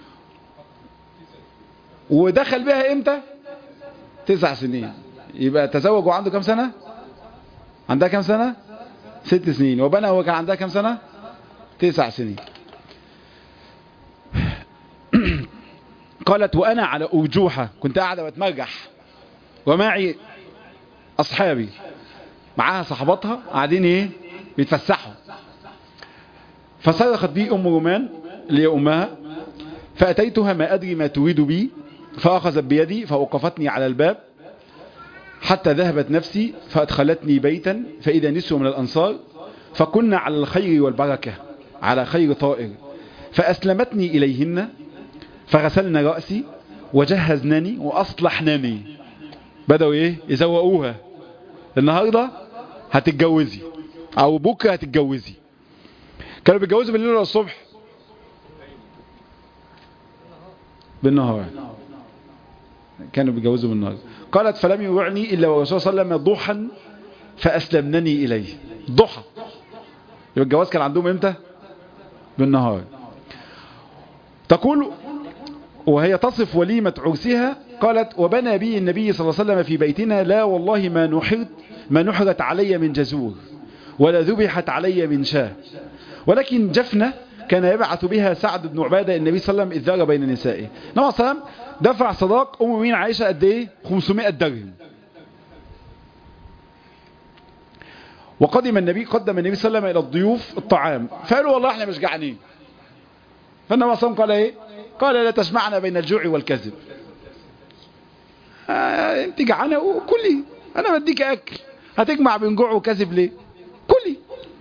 ودخل بها امتى تسع سنين يبقى تزوج وعنده كم سنة عندها كم سنة ست سنين وبنى هو كان عندها كم سنة تسع سنين قالت وأنا على أرجوحة كنت قاعدة بتمرجح ومعي أصحابي معاها صحباتها قاعدين ايه بيتفسحوا فصرخت بي أم رومان اللي هي أمها فأتيتها ما أدري ما تريد بي فأخذت بيدي فوقفتني على الباب حتى ذهبت نفسي فأدخلتني بيتا فإذا نسوا من الأنصار فكنا على الخير والبركة على خير طائر فأسلمتني إليهن فغسلن رأسي وجهزنني وأصلحنني بدأوا إيه يزوقوها النهاردة هتتجوزي أو بكرة هتتجوزي كانوا بيتجوزوا بالليل ولا الصبح بالنهار كانوا بيتجوزوا بالنهار قالت فلم يوعني إلا والرسول صلى الله عليه وسلم ضحى فأسلمنني إليه ضحى يبقى الجواز كان عندهم امتى بالنهار تقول وهي تصف وليمة عرسها قالت وبنى بي النبي صلى الله عليه وسلم في بيتنا لا والله ما نحرت ما نحرت علي من جزور ولا ذبحت علي من شاه ولكن جفنة كان يبعث بها سعد بن عبادة النبي صلى الله عليه وسلم إذ ذار بين نسائه النبي صلى الله عليه وسلم دفع صداق أم مين عائشة قد إيه 500 درهم وقدم النبي قدم النبي صلى الله عليه وسلم إلى الضيوف الطعام فقالوا والله احنا مش جعانين فالنبي صلى الله عليه وسلم قال ايه قال لا تجمعنا بين الجوع والكذب آه انت جعانه وكلي انا بديك اكل هتجمع بين جوع وكذب ليه كلي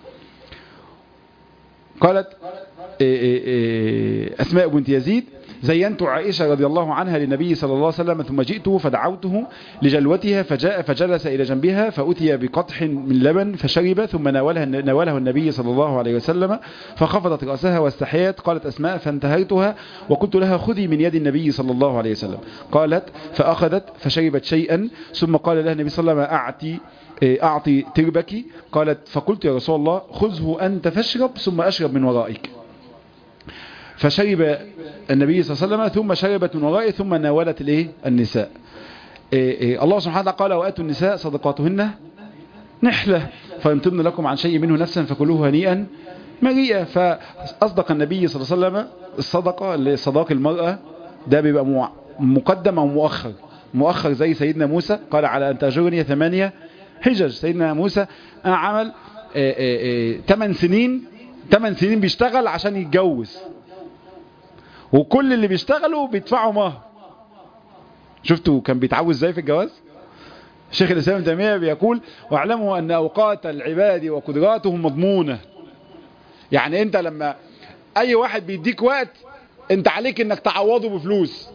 قالت إيه إيه إيه اسماء بنت يزيد زينت عائشة رضي الله عنها للنبي صلى الله عليه وسلم ثم جئته فدعوته لجلوتها فجاء فجلس إلى جنبها فأتي بقطح من لبن فشرب ثم ناولها ناوله النبي صلى الله عليه وسلم فخفضت رأسها واستحيت قالت أسماء فانتهيتها وقلت لها خذي من يد النبي صلى الله عليه وسلم قالت فأخذت فشربت شيئا ثم قال لها النبي صلى الله عليه وسلم أعطي أعطي تربك قالت فقلت يا رسول الله خذه أنت فاشرب ثم أشرب من ورائك فشرب النبي صلى الله عليه وسلم ثم شربت من ورائه ثم ناولت الايه النساء إيه إيه الله سبحانه وتعالى قال واتوا النساء صدقاتهن نحلة فيمتن لكم عن شيء منه نفسا فكلوه هنيئا مريئا فأصدق النبي صلى الله عليه وسلم الصدقة صداق المرأة ده بيبقى مقدم أو مؤخر مؤخر زي سيدنا موسى قال على أن تأجرني ثمانية حجج سيدنا موسى عمل 8 سنين 8 سنين بيشتغل عشان يتجوز وكل اللي بيشتغلوا بيدفعوا مهر شفتوا كان بيتعوز ازاي في الجواز شيخ الاسلام ابن تيميه بيقول واعلموا ان اوقات العباد وقدراتهم مضمونه يعني انت لما اي واحد بيديك وقت انت عليك انك تعوضه بفلوس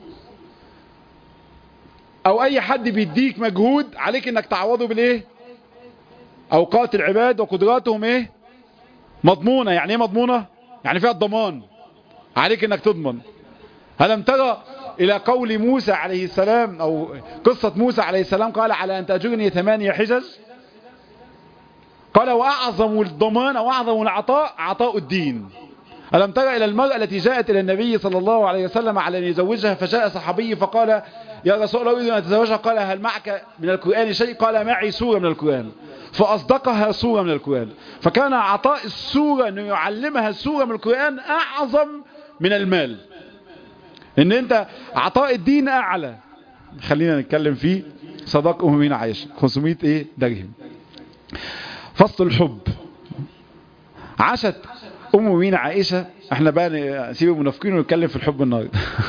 او اي حد بيديك مجهود عليك انك تعوضه بالايه اوقات العباد وقدراتهم ايه مضمونه يعني ايه مضمونه يعني فيها الضمان عليك انك تضمن ألم ترى إلى قول موسى عليه السلام أو قصة موسى عليه السلام قال على أن تأجرني ثمانية حجج قال وأعظم الضمان وأعظم العطاء عطاء الدين ألم ترى إلى المرأة التي جاءت إلى النبي صلى الله عليه وسلم على أن يزوجها فجاء صحابي فقال يا رسول الله أريد أن أتزوجها قال هل معك من القرآن شيء قال معي سورة من القرآن فأصدقها سورة من القرآن فكان عطاء السورة أنه يعلمها سورة من القرآن أعظم من المال ان انت عطاء الدين اعلى خلينا نتكلم فيه صداق امين عائشة 500 ايه درهم فصل الحب عاشت ام مين عائشة احنا بقى نسيب المنافقين ونتكلم في الحب النهارده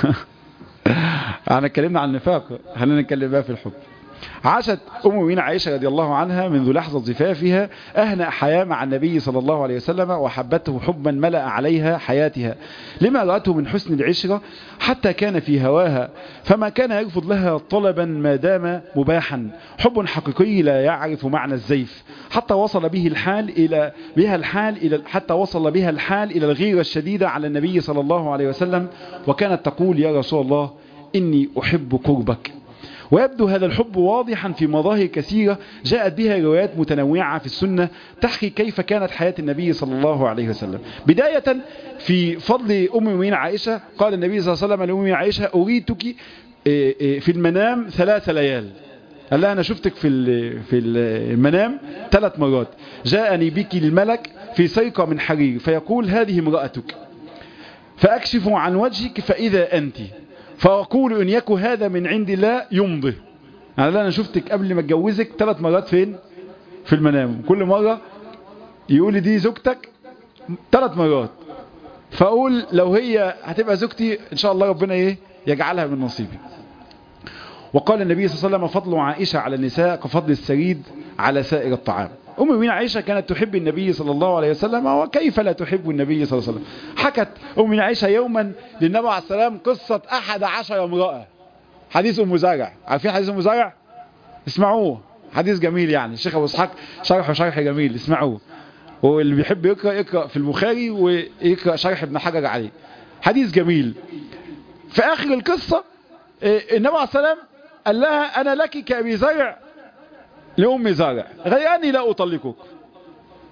احنا اتكلمنا عن النفاق خلينا نتكلم بقى في الحب عاشت أم مؤمنين عائشة رضي الله عنها منذ لحظة زفافها أهنأ حياة مع النبي صلى الله عليه وسلم وحبته حبا ملأ عليها حياتها لما رأته من حسن العشرة حتى كان في هواها فما كان يرفض لها طلبا ما دام مباحا حب حقيقي لا يعرف معنى الزيف حتى وصل به الحال إلى بها الحال إلى حتى وصل بها الحال إلى الغيرة الشديدة على النبي صلى الله عليه وسلم وكانت تقول يا رسول الله إني أحب قربك ويبدو هذا الحب واضحا في مظاهر كثيرة جاءت بها روايات متنوعة في السنة تحكي كيف كانت حياة النبي صلى الله عليه وسلم بداية في فضل أم المؤمنين عائشة قال النبي صلى الله عليه وسلم لأم عائشة أريتك في المنام ثلاث ليال قال لها أنا شفتك في في المنام ثلاث مرات جاءني بك الملك في سيقة من حرير فيقول هذه امرأتك فأكشف عن وجهك فإذا أنت فأقول إن يكو هذا من عند الله يمضي يعني أنا شفتك قبل ما اتجوزك ثلاث مرات فين في المنام كل مرة يقول لي دي زوجتك ثلاث مرات فأقول لو هي هتبقى زوجتي إن شاء الله ربنا إيه يجعلها من نصيبي وقال النبي صلى الله عليه وسلم فضل عائشة على النساء كفضل السريد على سائر الطعام أم من عائشة كانت تحب النبي صلى الله عليه وسلم وكيف لا تحب النبي صلى الله عليه وسلم حكت أم من عائشة يوما للنبي عليه السلام قصة أحد عشر امرأة حديث أم زرع عارفين حديث أم زرع اسمعوه حديث جميل يعني الشيخ أبو اسحاق شرحه شرح جميل اسمعوه واللي بيحب يقرأ يقرأ في البخاري ويقرأ شرح ابن حجر عليه حديث جميل في آخر القصة النبي عليه السلام قال لها أنا لك كأبي زرع لأم زرع غير أني لا أطلقك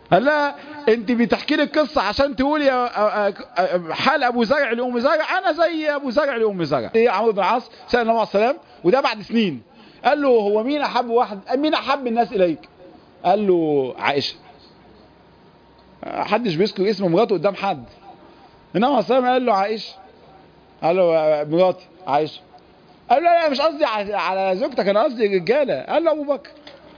قال لها انت بتحكي لي القصة عشان تقولي حال ابو زرع لام زرع انا زي ابو زرع لام زرع ايه عمرو بن العاص سأل النبي عليه السلام وده بعد سنين قال له هو مين احب واحد مين احب الناس اليك قال له عائشة حدش بيذكر اسم مراته قدام حد النبي عليه السلام قال له عائشة قال له مراتي عائشة قال له لا مش قصدي على زوجتك انا قصدي رجاله قال له ابو بكر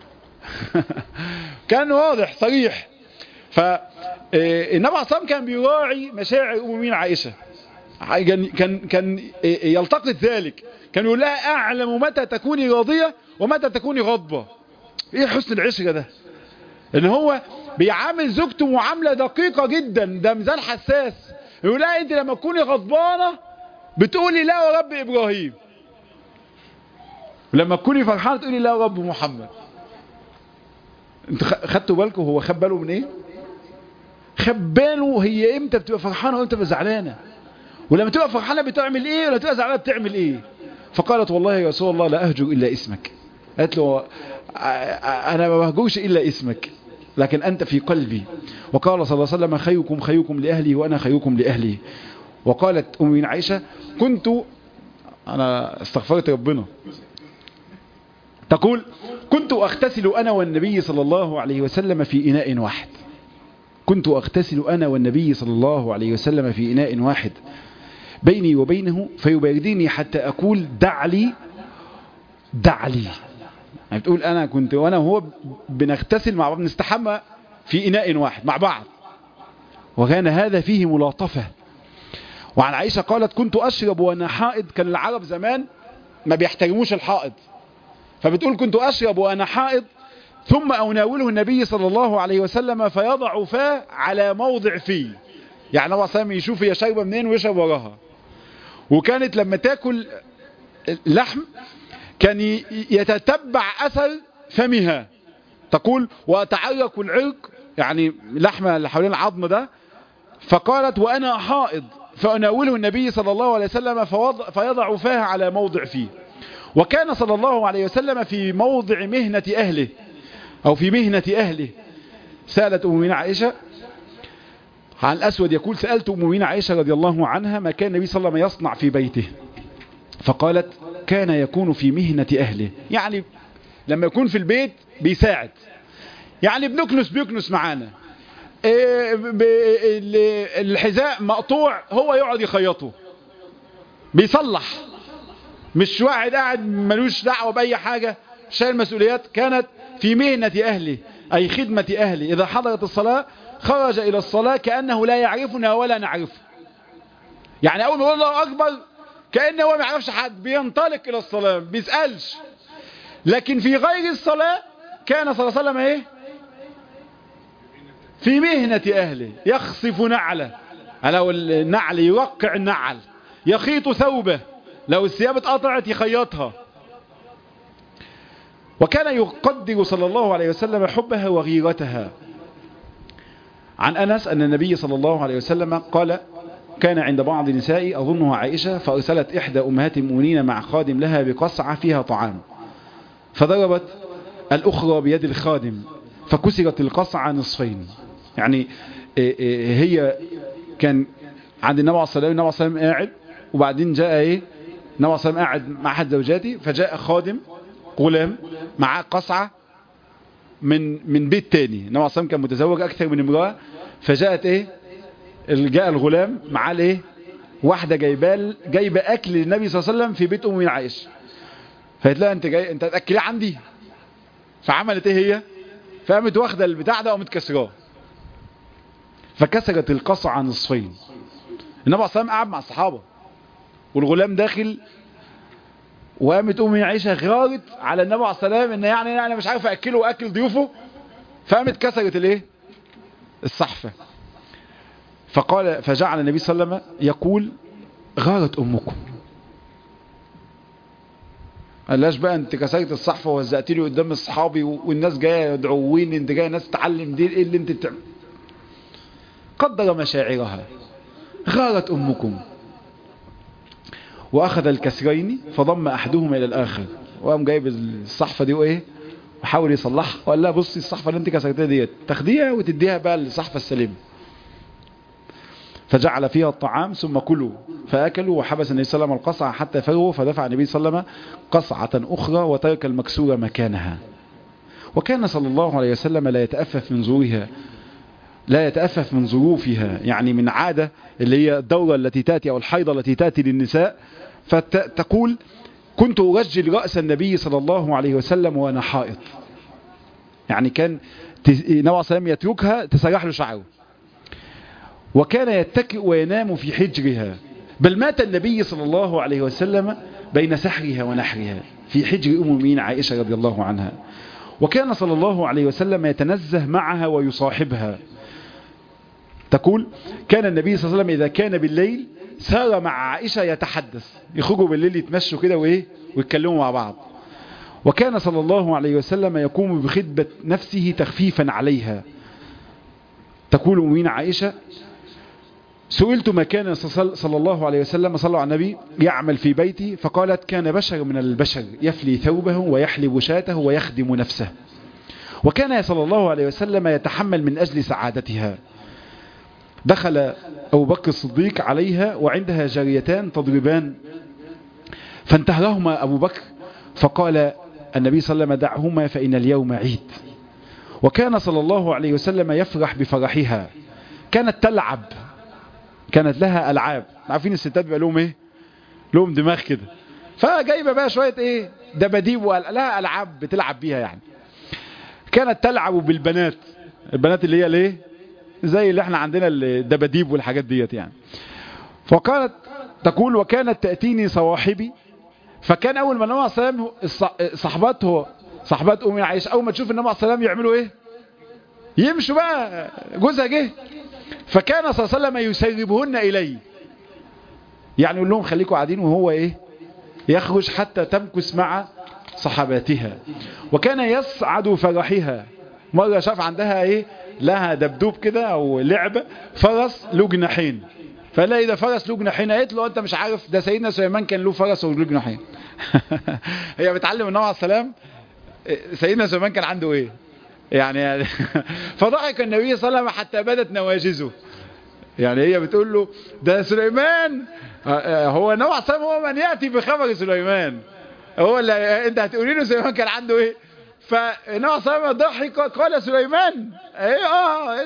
كان واضح صريح فالنبي عليه الصلاه كان بيراعي مشاعر ام المؤمنين عائشه كان كان كان يلتقط ذلك كان يقول لها اعلم متى تكوني راضيه ومتى تكوني غضبه ايه حسن العشره ده ان هو بيعامل زوجته معامله دقيقه جدا ده ميزان حساس يقول لها انت لما تكوني غضبانه بتقولي لا ورب ابراهيم ولما تكوني فرحانه تقولي لا ورب محمد انت خدتوا بالكم هو خد باله من ايه خد باله هي امتى بتبقى فرحانه وامتى بتبقى زعلانه ولما تبقى فرحانه بتعمل ايه ولما تبقى زعلانه بتعمل ايه فقالت والله يا رسول الله لا اهجر الا اسمك قالت له انا ما بهجرش الا اسمك لكن انت في قلبي وقال صلى الله عليه وسلم خيركم خيركم لاهلي وانا خيركم لاهلي وقالت ام عائشه كنت انا استغفرت ربنا تقول كنت أغتسل أنا والنبي صلى الله عليه وسلم في إناء واحد كنت أغتسل أنا والنبي صلى الله عليه وسلم في إناء واحد بيني وبينه فيبردني حتى أقول دع لي دع لي يعني بتقول أنا كنت وأنا وهو بنغتسل مع بعض بنستحمى في إناء واحد مع بعض وكان هذا فيه ملاطفة وعن عائشة قالت كنت أشرب وأنا حائض كان العرب زمان ما بيحترموش الحائض فبتقول كنت أشرب وأنا حائض ثم أناوله النبي صلى الله عليه وسلم فيضع فاه على موضع فيه يعني هو صلى يشوف هي شاربة منين ويشرب وراها وكانت لما تاكل لحم كان يتتبع أثر فمها تقول وأتعرق العرق يعني لحمة اللي حوالين العظم ده فقالت وأنا حائض فأناوله النبي صلى الله عليه وسلم فيضع فاه على موضع فيه وكان صلى الله عليه وسلم في موضع مهنة أهله أو في مهنة أهله سألت أمنا عائشة عن الأسود يقول سألت أمنا عائشة رضي الله عنها ما كان النبي صلى الله عليه وسلم يصنع في بيته فقالت كان يكون في مهنة أهله يعني لما يكون في البيت بيساعد يعني بنكنس بيكنس معانا الحذاء مقطوع هو يقعد يخيطه بيصلح مش واحد قاعد ملوش دعوة بأي حاجة شايل مسؤوليات كانت في مهنة أهله أي خدمة أهله إذا حضرت الصلاة خرج إلى الصلاة كأنه لا يعرفنا ولا نعرفه يعني أول ما يقول الله أكبر كأنه هو ما يعرفش حد بينطلق إلى الصلاة بيسألش لكن في غير الصلاة كان صلى الله عليه وسلم إيه في مهنة أهله يخصف نعله لو النعل يوقع النعل يخيط ثوبه لو الثياب اتقطعت يخيطها وكان يقدر صلى الله عليه وسلم حبها وغيرتها عن أنس أن النبي صلى الله عليه وسلم قال كان عند بعض نساء أظنها عائشة فأرسلت إحدى أمهات المؤمنين مع خادم لها بقصعة فيها طعام فضربت الأخرى بيد الخادم فكسرت القصعة نصفين يعني هي كان عند النبي عليه الصلاة والسلام النبي عليه الصلاة والسلام قاعد وبعدين جاء ايه النبي عليه الصلاة والسلام قاعد مع أحد زوجاتي فجاء خادم غلام معاه قصعة من من بيت تاني النبي عليه الصلاة والسلام كان متزوج أكثر من امرأة فجاءت ايه جاء الغلام معاه ايه واحدة جايبه جايبه أكل للنبي صلى الله عليه وسلم في بيت أم عائشة فقالت لها أنت جاي أنت هتأكليه عندي فعملت ايه هي فقامت واخده البتاع ده وقامت كسراه فكسرت القصعة نصفين النبي عليه الصلاة والسلام قعد مع الصحابة والغلام داخل وقامت أمي عائشة غارت على النبي عليه الصلاة والسلام ان يعني انا مش عارف اكله واكل ضيوفه فقامت كسرت الايه الصحفة فقال فجعل النبي صلى الله عليه وسلم يقول غارت امكم قالهاش بقى انت كسرت الصحفة ووزعت لي قدام اصحابي والناس جايه يدعوين انت جايه ناس تعلم دين ايه اللي انت بتعمل قدر مشاعرها غارت امكم واخذ الكسرين فضم احدهما الى الاخر وقام جايب الصحفة دي وايه حاول يصلحها وقال لها بصي الصحفة اللي انت كسرتها ديت تاخديها وتديها بقى للصحفة السليمة فجعل فيها الطعام ثم كلوا فأكلوا وحبس النبي صلى الله عليه وسلم القصعة حتى فرغوا فدفع النبي صلى الله عليه وسلم قصعة أخرى وترك المكسورة مكانها وكان صلى الله عليه وسلم لا يتأفف من ظروفها لا يتأفف من ظروفها يعني من عادة اللي هي الدورة التي تأتي أو الحيضة التي تأتي للنساء فتقول كنت أرجل رأس النبي صلى الله عليه وسلم وأنا حائط يعني كان نوع صلى الله عليه وسلم يتركها تسرح له شعره وكان يتكئ وينام في حجرها بل مات النبي صلى الله عليه وسلم بين سحرها ونحرها في حجر أم المؤمنين عائشة رضي الله عنها وكان صلى الله عليه وسلم يتنزه معها ويصاحبها تقول كان النبي صلى الله عليه وسلم إذا كان بالليل سار مع عائشة يتحدث يخرجوا بالليل يتمشوا كده وإيه ويتكلموا مع بعض وكان صلى الله عليه وسلم يقوم بخدمة نفسه تخفيفا عليها تقول أمين عائشة سئلت ما كان صلى الله عليه وسلم صلى على النبي يعمل في بيتي فقالت كان بشر من البشر يفلي ثوبه ويحلب شاته ويخدم نفسه وكان صلى الله عليه وسلم يتحمل من أجل سعادتها دخل أبو بكر الصديق عليها وعندها جاريتان تضربان فانتهرهما أبو بكر فقال النبي صلى الله عليه وسلم دعهما فإن اليوم عيد وكان صلى الله عليه وسلم يفرح بفرحها كانت تلعب كانت لها ألعاب عارفين الستات بقى لهم ايه لهم دماغ كده فجايبه بقى شوية ايه دباديب لها ألعاب بتلعب بيها يعني كانت تلعب بالبنات البنات اللي هي ليه زي اللي احنا عندنا الدباديب والحاجات ديت يعني فقالت تقول وكانت تأتيني صواحبي فكان اول ما النبي عليه السلام صحباته صحبات ام عائشه اول ما تشوف النبي عليه السلام يعملوا ايه يمشوا بقى جوزها جه فكان صلى الله عليه وسلم يسربهن اليه يعني يقول لهم خليكم قاعدين وهو ايه يخرج حتى تمكث مع صحباتها وكان يصعد فرحها مرة شاف عندها ايه لها دبدوب كده او لعبة فرس له جناحين فلا اذا فرس له جناحين قالت له انت مش عارف ده سيدنا سليمان كان له فرس وله جناحين هي بتعلم النبي عليه السلام سيدنا سليمان كان عنده ايه يعني فضحك النبي صلى الله عليه وسلم حتى بدت نواجزه يعني هي بتقول له ده سليمان هو النبي عليه السلام هو من يأتي بخبر سليمان هو اللي انت هتقولي له سليمان كان عنده ايه فالنبي صلى الله عليه وسلم ضحك قال سليمان ايه اه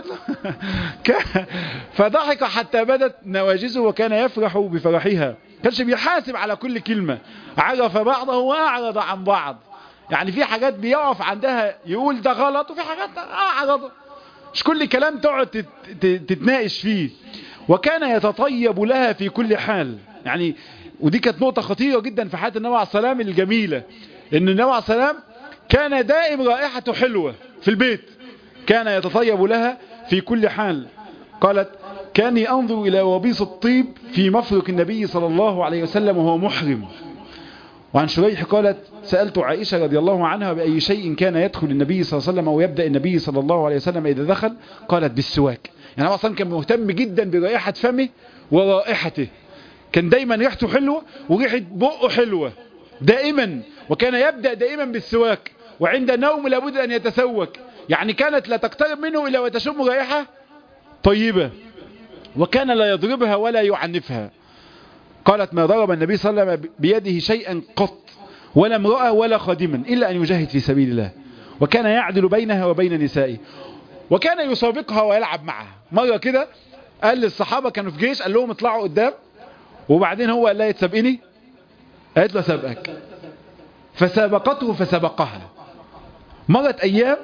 فضحك حتى بدت نواجزه وكان يفرح بفرحها كانش بيحاسب على كل كلمة عرف بعضه واعرض عن بعض يعني في حاجات بيقف عندها يقول ده غلط وفي حاجات اعرض مش كل كلام تقعد تتناقش فيه وكان يتطيب لها في كل حال يعني ودي كانت نقطة خطيرة جدا في حياة النبي عليه السلام الجميلة ان النبي عليه السلام كان دائم رائحته حلوة في البيت كان يتطيب لها في كل حال قالت كاني أنظر إلى وبيص الطيب في مفرق النبي صلى الله عليه وسلم وهو محرم وعن شريح قالت سألت عائشة رضي الله عنها بأي شيء كان يدخل النبي صلى الله عليه وسلم ويبدأ النبي صلى الله عليه وسلم إذا دخل قالت بالسواك يعني أصلا كان مهتم جدا برائحة فمه ورائحته كان دايما ريحته حلوة وريحة بقه حلوة دائما وكان يبدأ دائما بالسواك وعند النوم لابد أن يتسوك يعني كانت لا تقترب منه إلا وتشم رائحة طيبة وكان لا يضربها ولا يعنفها قالت ما ضرب النبي صلى الله عليه وسلم بيده شيئا قط ولا امرأة ولا خادما إلا أن يجاهد في سبيل الله وكان يعدل بينها وبين نسائه وكان يسابقها ويلعب معها مرة كده قال للصحابة كانوا في جيش قال لهم اطلعوا قدام وبعدين هو قال لها تسابقني قالت له سابقك فسابقته فسبقها مرت أيام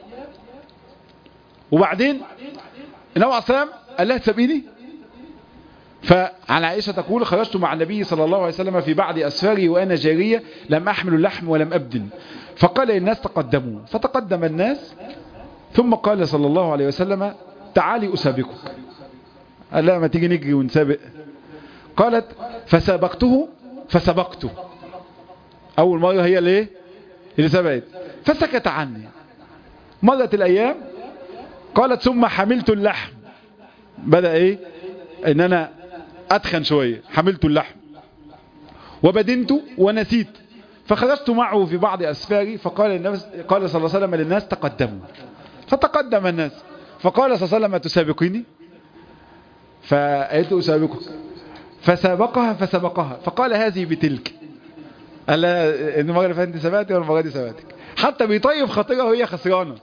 وبعدين النبي عليه السلام قال لها تسابقيني فعن عائشة تقول خرجت مع النبي صلى الله عليه وسلم في بعض أسفاري وأنا جارية لم أحمل اللحم ولم أبدن فقال للناس تقدموا فتقدم الناس ثم قال صلى الله عليه وسلم تعالي أسابقك قال لا ما تيجي نجري ونسابق قالت فسابقته فسبقته أول مرة هي اللي اللي سبقت فسكت عني مرت الأيام قالت ثم حملت اللحم بدأ إيه إن أنا أتخن شوية حملت اللحم وبدنت ونسيت فخرجت معه في بعض أسفاري فقال النبي قال صلى الله عليه وسلم للناس تقدموا فتقدم الناس فقال صلى الله عليه وسلم تسابقيني فقالت له أسابقك فسابقها فسبقها فقال هذه بتلك قال لها المرة اللي فاتت سبقتي والمرة دي سبقتك حتى بيطيب خاطرها وهي خسرانة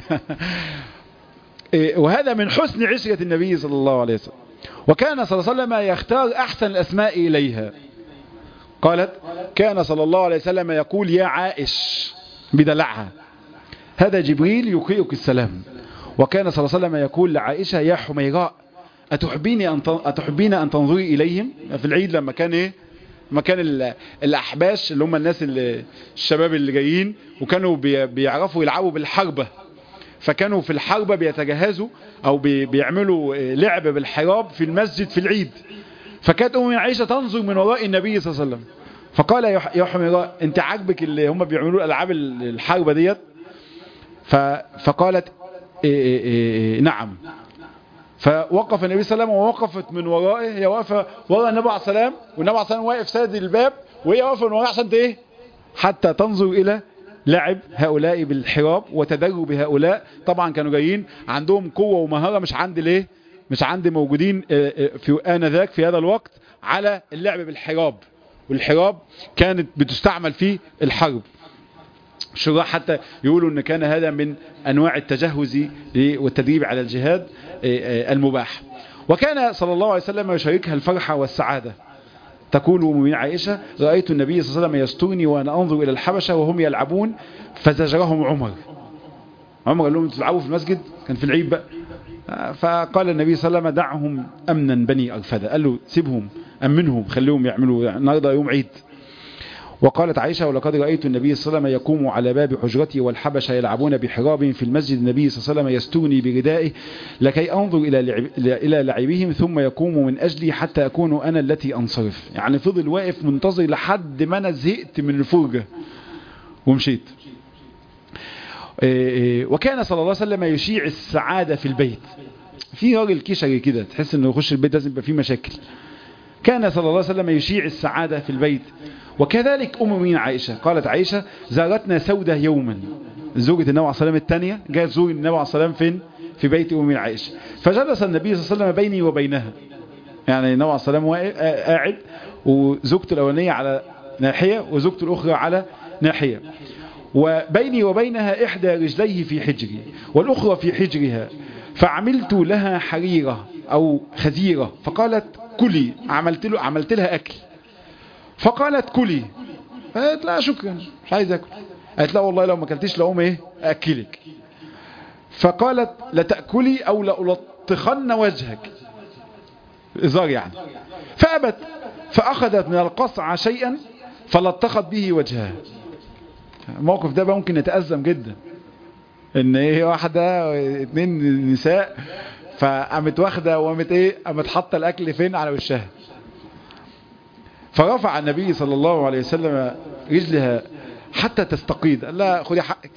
وهذا من حسن عشرة النبي صلى الله عليه وسلم وكان صلى الله عليه وسلم يختار أحسن الأسماء إليها قالت كان صلى الله عليه وسلم يقول يا عائش بدلعها هذا جبريل يقرئك السلام وكان صلى الله عليه وسلم يقول لعائشة يا حميراء أتحبيني أن أتحبين أن تنظري إليهم في العيد لما كان إيه لما كان الأحباش اللي هم الناس اللي الشباب اللي جايين وكانوا بيعرفوا يلعبوا بالحربة فكانوا في الحربة بيتجهزوا أو بيعملوا لعب بالحراب في المسجد في العيد فكانت أم عائشة تنظر من وراء النبي صلى الله عليه وسلم فقال يا حميراء انت عاجبك اللي هم بيعملوا الألعاب الحربة ديت فقالت إيه إيه نعم فوقف النبي صلى الله عليه وسلم ووقفت من ورائه هي واقفه ورا النبي عليه السلام والنبي عليه السلام واقف ساد الباب وهي واقفه من وراه عشان ايه حتى تنظر الى لعب هؤلاء بالحراب وتدرب هؤلاء طبعا كانوا جايين عندهم قوه ومهاره مش عند الايه مش عند موجودين في انذاك في هذا الوقت على اللعب بالحراب والحراب كانت بتستعمل في الحرب الشراح حتى يقولوا ان كان هذا من انواع التجهز والتدريب على الجهاد المباح وكان صلى الله عليه وسلم يشاركها الفرحة والسعادة تقول من عائشة رأيت النبي صلى الله عليه وسلم يسترني وأنا أنظر إلى الحبشة وهم يلعبون فزجرهم عمر عمر قال لهم تلعبوا في المسجد كان في العيد بقى فقال النبي صلى الله عليه وسلم دعهم أمنا بني أرفدة قال له سيبهم أمنهم خليهم يعملوا النهارده يوم عيد وقالت عائشة ولقد رأيت النبي صلى الله عليه وسلم يقوم على باب حجرتي والحبشة يلعبون بحراب في المسجد النبي صلى الله عليه وسلم يستوني بردائه لكي أنظر إلى لعب إلى لعبهم ثم يقوم من أجلي حتى أكون أنا التي أنصرف يعني فضل واقف منتظر لحد ما أنا زهقت من الفرجة ومشيت وكان صلى الله عليه وسلم يشيع السعادة في البيت في راجل كشري كده تحس انه يخش البيت لازم يبقى فيه مشاكل كان صلى الله عليه وسلم يشيع السعادة في البيت وكذلك أم مين عائشة قالت عائشة زارتنا سودة يوما زوجة النبي عليه الصلاة الثانية جاءت زوج النبي عليه الصلاة فين في بيت أم مين عائشة فجلس النبي صلى الله عليه وسلم بيني وبينها يعني النبي عليه الصلاة قاعد وزوجته الأولانية على ناحية وزوجته الأخرى على ناحية وبيني وبينها إحدى رجليه في حجري والأخرى في حجرها فعملت لها حريرة أو خزيرة فقالت كلي عملت له عملت لها أكل فقالت كلي قالت لا شكرا مش عايز اكل قالت لا والله لو ما اكلتيش لأقوم ايه اكلك فقالت لتأكلي او لألطخن وجهك ازار يعني فأبت فأخذت من القصع شيئا فلطخت به وجهها الموقف ده بقى ممكن يتأزم جدا ان ايه واحدة اتنين نساء فقامت واخدة وقامت ايه قامت حاطه الاكل فين على وشها فرفع النبي صلى الله عليه وسلم رجلها حتى تستقيد قال لها خدي حقك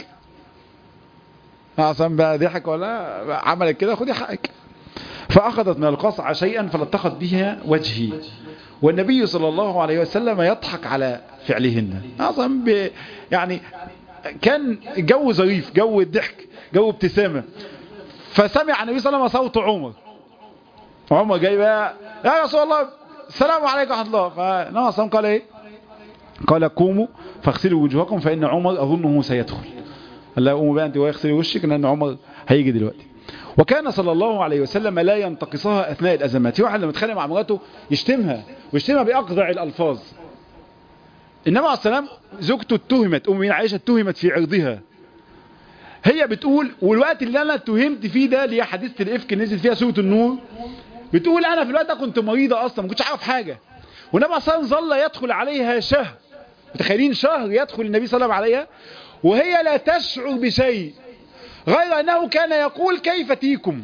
عشان بقى ضحك ولا عملت كده خدي حقك فأخذت من القصع شيئا فلطخت بها وجهي والنبي صلى الله عليه وسلم يضحك على فعلهن أصلا ب... يعني كان جو ظريف جو الضحك جو ابتسامة فسمع النبي صلى الله عليه وسلم صوت عمر عمر جاي بقى يا رسول الله السلام عليكم ورحمة الله فنبي صلى قال ايه قال قوموا فاغسلوا وجوهكم فإن عمر أظنه سيدخل قال لا قوموا بقى انت واغسلي وشك لأن عمر هيجي دلوقتي وكان صلى الله عليه وسلم لا ينتقصها أثناء الأزمات في واحد لما يتخانق مع مراته يشتمها ويشتمها بأقذع الألفاظ إنما عليه السلام زوجته اتهمت أم عائشة اتهمت في عرضها هي بتقول والوقت اللي أنا اتهمت فيه ده اللي هي حديثة الإفك نزل فيها سورة النور بتقول أنا في الوقت ده كنت مريضة أصلا ما كنتش عارف حاجة والنبي صلى الله عليه وسلم ظل يدخل عليها شهر متخيلين شهر يدخل النبي صلى الله عليه وسلم عليها وهي لا تشعر بشيء غير أنه كان يقول كيف تيكم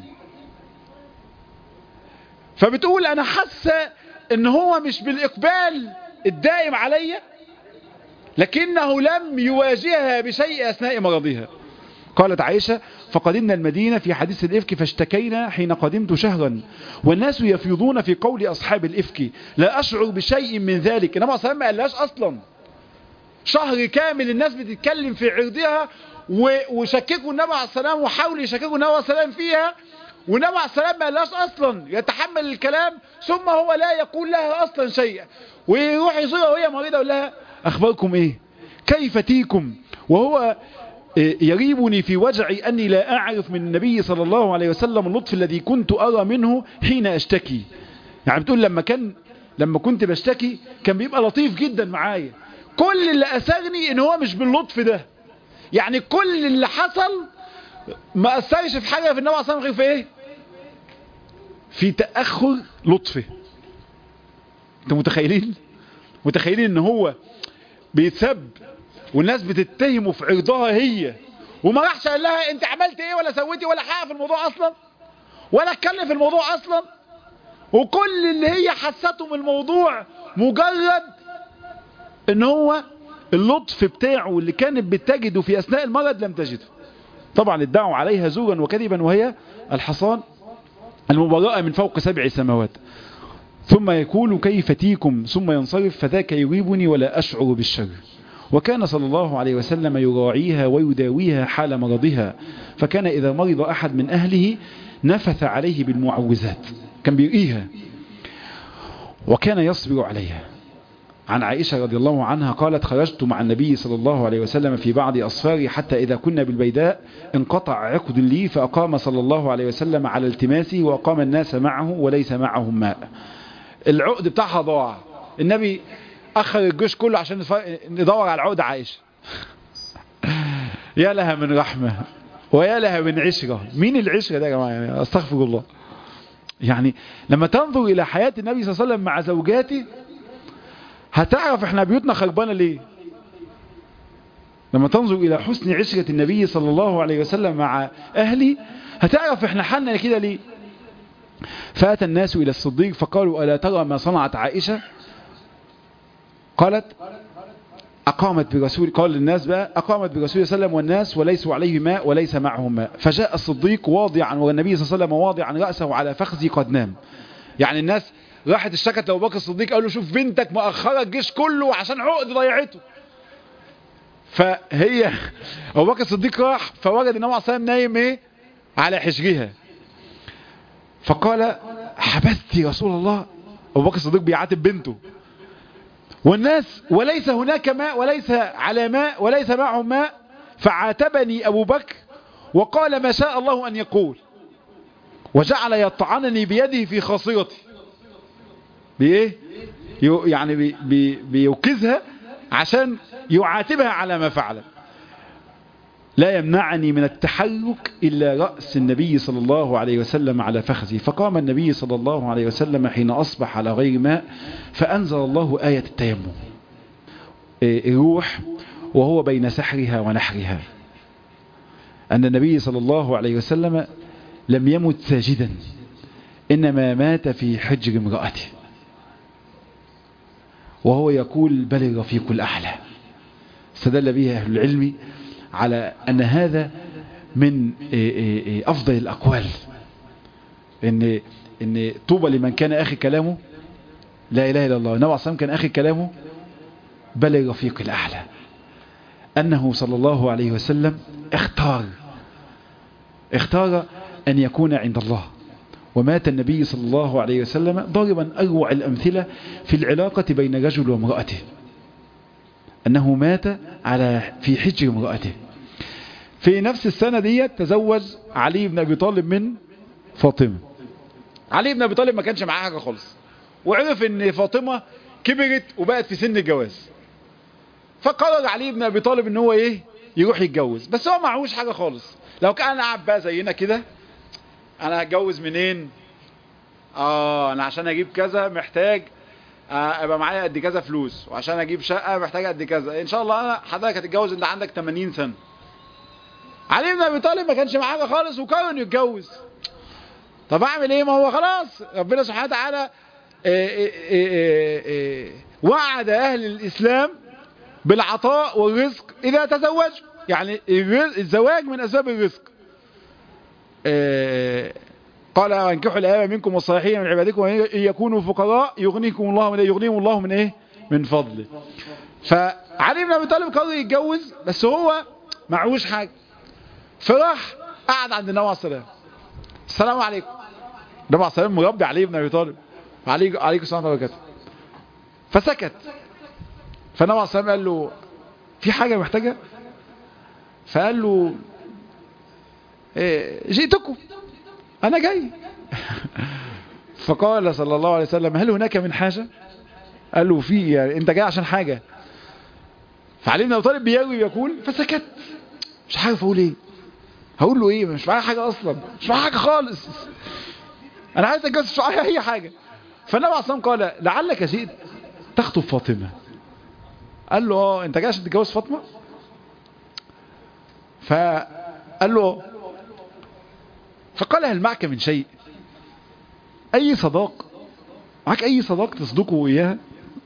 فبتقول أنا حاسة ان هو مش بالإقبال الدائم عليا لكنه لم يواجهها بشيء أثناء مرضها قالت عائشة فقدمنا المدينة في حديث الإفك فاشتكينا حين قدمت شهرا والناس يفيضون في قول أصحاب الإفك لا أشعر بشيء من ذلك إنما صلى ما قالهاش أصلا شهر كامل الناس بتتكلم في عرضها وشككوا النبي عليه السلام وحاولوا يشككوا النبي عليه السلام فيها والنبي عليه السلام ما قالهاش اصلا يتحمل الكلام ثم هو لا يقول لها اصلا شيئا ويروح يزورها وهي مريضه يقول لها اخباركم ايه كيف تيكم وهو يريبني في وجعي أني لا أعرف من النبي صلى الله عليه وسلم اللطف الذي كنت أرى منه حين أشتكي يعني بتقول لما كان لما كنت بشتكي كان بيبقى لطيف جدا معايا كل اللي أسرني إن هو مش باللطف ده يعني كل اللي حصل ما أثرش في حاجة في النبي عليه الصلاة والسلام غير في إيه في تأخر لطفه انتوا متخيلين متخيلين ان هو بيتسب والناس بتتهمه في عرضها هي وما راحش قال لها انت عملت ايه ولا سويتي ولا حاجه في الموضوع اصلا ولا اتكلم في الموضوع اصلا وكل اللي هي حسته من الموضوع مجرد ان هو اللطف بتاعه اللي كانت بتجده في اثناء المرض لم تجده طبعا ادعوا عليها زورا وكذبا وهي الحصان المبرأة من فوق سبع سماوات ثم يقول كيف تيكم ثم ينصرف فذاك يريبني ولا أشعر بالشر وكان صلى الله عليه وسلم يراعيها ويداويها حال مرضها فكان إذا مرض أحد من أهله نفث عليه بالمعوذات كان بيرئيها وكان يصبر عليها عن عائشة رضي الله عنها قالت خرجت مع النبي صلى الله عليه وسلم في بعض أصفاري حتى إذا كنا بالبيداء انقطع عقد لي فأقام صلى الله عليه وسلم على التماسي وأقام الناس معه وليس معهم ماء العقد بتاعها ضاع النبي أخر الجيش كله عشان ندور على العقد عائشة يا لها من رحمة ويا لها من عشرة مين العشرة ده يا جماعة يعني استغفر الله يعني لما تنظر إلى حياة النبي صلى الله عليه وسلم مع زوجاته هتعرف احنا بيوتنا خربانة ليه لما تنظر إلى حسن عشرة النبي صلى الله عليه وسلم مع أهلي هتعرف احنا حالنا كده ليه فأتى الناس إلى الصديق فقالوا ألا ترى ما صنعت عائشة قالت أقامت برسول قال للناس بقى أقامت برسول صلى الله عليه وسلم والناس وليسوا عليه ماء وليس معهم ماء فجاء الصديق واضعا والنبي صلى الله عليه وسلم واضعا رأسه على فخذي قد نام يعني الناس راحت اشتكت لابو بكر الصديق قال له شوف بنتك مأخرة الجيش كله عشان عقد ضيعته فهي ابو بكر الصديق راح فوجد النبي عليه الصلاه نايم ايه على حجرها فقال حبستي رسول الله ابو بكر الصديق بيعاتب بنته والناس وليس هناك ماء وليس على ماء وليس معهم ماء فعاتبني ابو بكر وقال ما شاء الله ان يقول وجعل يطعنني بيده في خاصرتي بايه يعني بي بي بيوكزها عشان يعاتبها على ما فعلت لا يمنعني من التحرك إلا رأس النبي صلى الله عليه وسلم على فخذي فقام النبي صلى الله عليه وسلم حين أصبح على غير ماء فأنزل الله آية التيمم الروح وهو بين سحرها ونحرها أن النبي صلى الله عليه وسلم لم يمت ساجدا إنما مات في حجر امرأته وهو يقول بل الرفيق الأعلى استدل به أهل العلم على أن هذا من أفضل الأقوال إن, إن طوبى لمن كان آخر كلامه لا إله إلا الله النبي عليه كان آخر كلامه بل الرفيق الأعلى أنه صلى الله عليه وسلم اختار اختار أن يكون عند الله ومات النبي صلى الله عليه وسلم ضربا أروع الأمثلة في العلاقة بين رجل وامرأته أنه مات على في حجر امرأته في نفس السنة دي تزوج علي بن أبي طالب من فاطمة علي بن أبي طالب ما كانش معاه حاجة خالص وعرف ان فاطمة كبرت وبقت في سن الجواز فقرر علي بن أبي طالب ان هو ايه يروح يتجوز بس هو معهوش حاجة خالص لو كان قاعد بقى زينا كده انا هتجوز منين اه انا عشان اجيب كذا محتاج ابقى معايا قد كذا فلوس وعشان اجيب شقه محتاج قد كذا ان شاء الله انا حضرتك هتتجوز انت عندك 80 سنه علي بن ابي طالب ما كانش معاه خالص وقرر انه يتجوز طب اعمل ايه ما هو خلاص ربنا سبحانه وتعالى وعد اهل الاسلام بالعطاء والرزق اذا تزوجوا يعني الزواج من اسباب الرزق قال وانكحوا الآيام منكم والصالحين من عبادكم وإن يكونوا فقراء يغنيكم الله من يغنيهم الله من إيه من فضله فعلي بن ابي طالب قرر يتجوز بس هو معهوش حاجه فراح قعد عند النبي عليه السلام السلام عليكم النبي عليه السلام مربي علي بن ابي طالب وعلي عليكم السلام ورحمه الله فسكت فالنبي عليه السلام قال له في حاجه محتاجها فقال له إيه جئتكم انا جاي فقال صلى الله عليه وسلم هل هناك من حاجه قال له في يعني انت جاي عشان حاجه فعلي بن ابي طالب بيروي بيقول فسكت مش عارف اقول ايه هقول له ايه مش معايا حاجه اصلا مش معايا حاجه خالص انا عايز اتجوز مش معايا اي حاجه فالنبي عليه الصلاه والسلام قال لعلك جئت تخطب فاطمه قال له اه انت جاي عشان تتجوز فاطمه فقال له فقال هل معك من شيء اي صداق معك اي صداق تصدقه اياها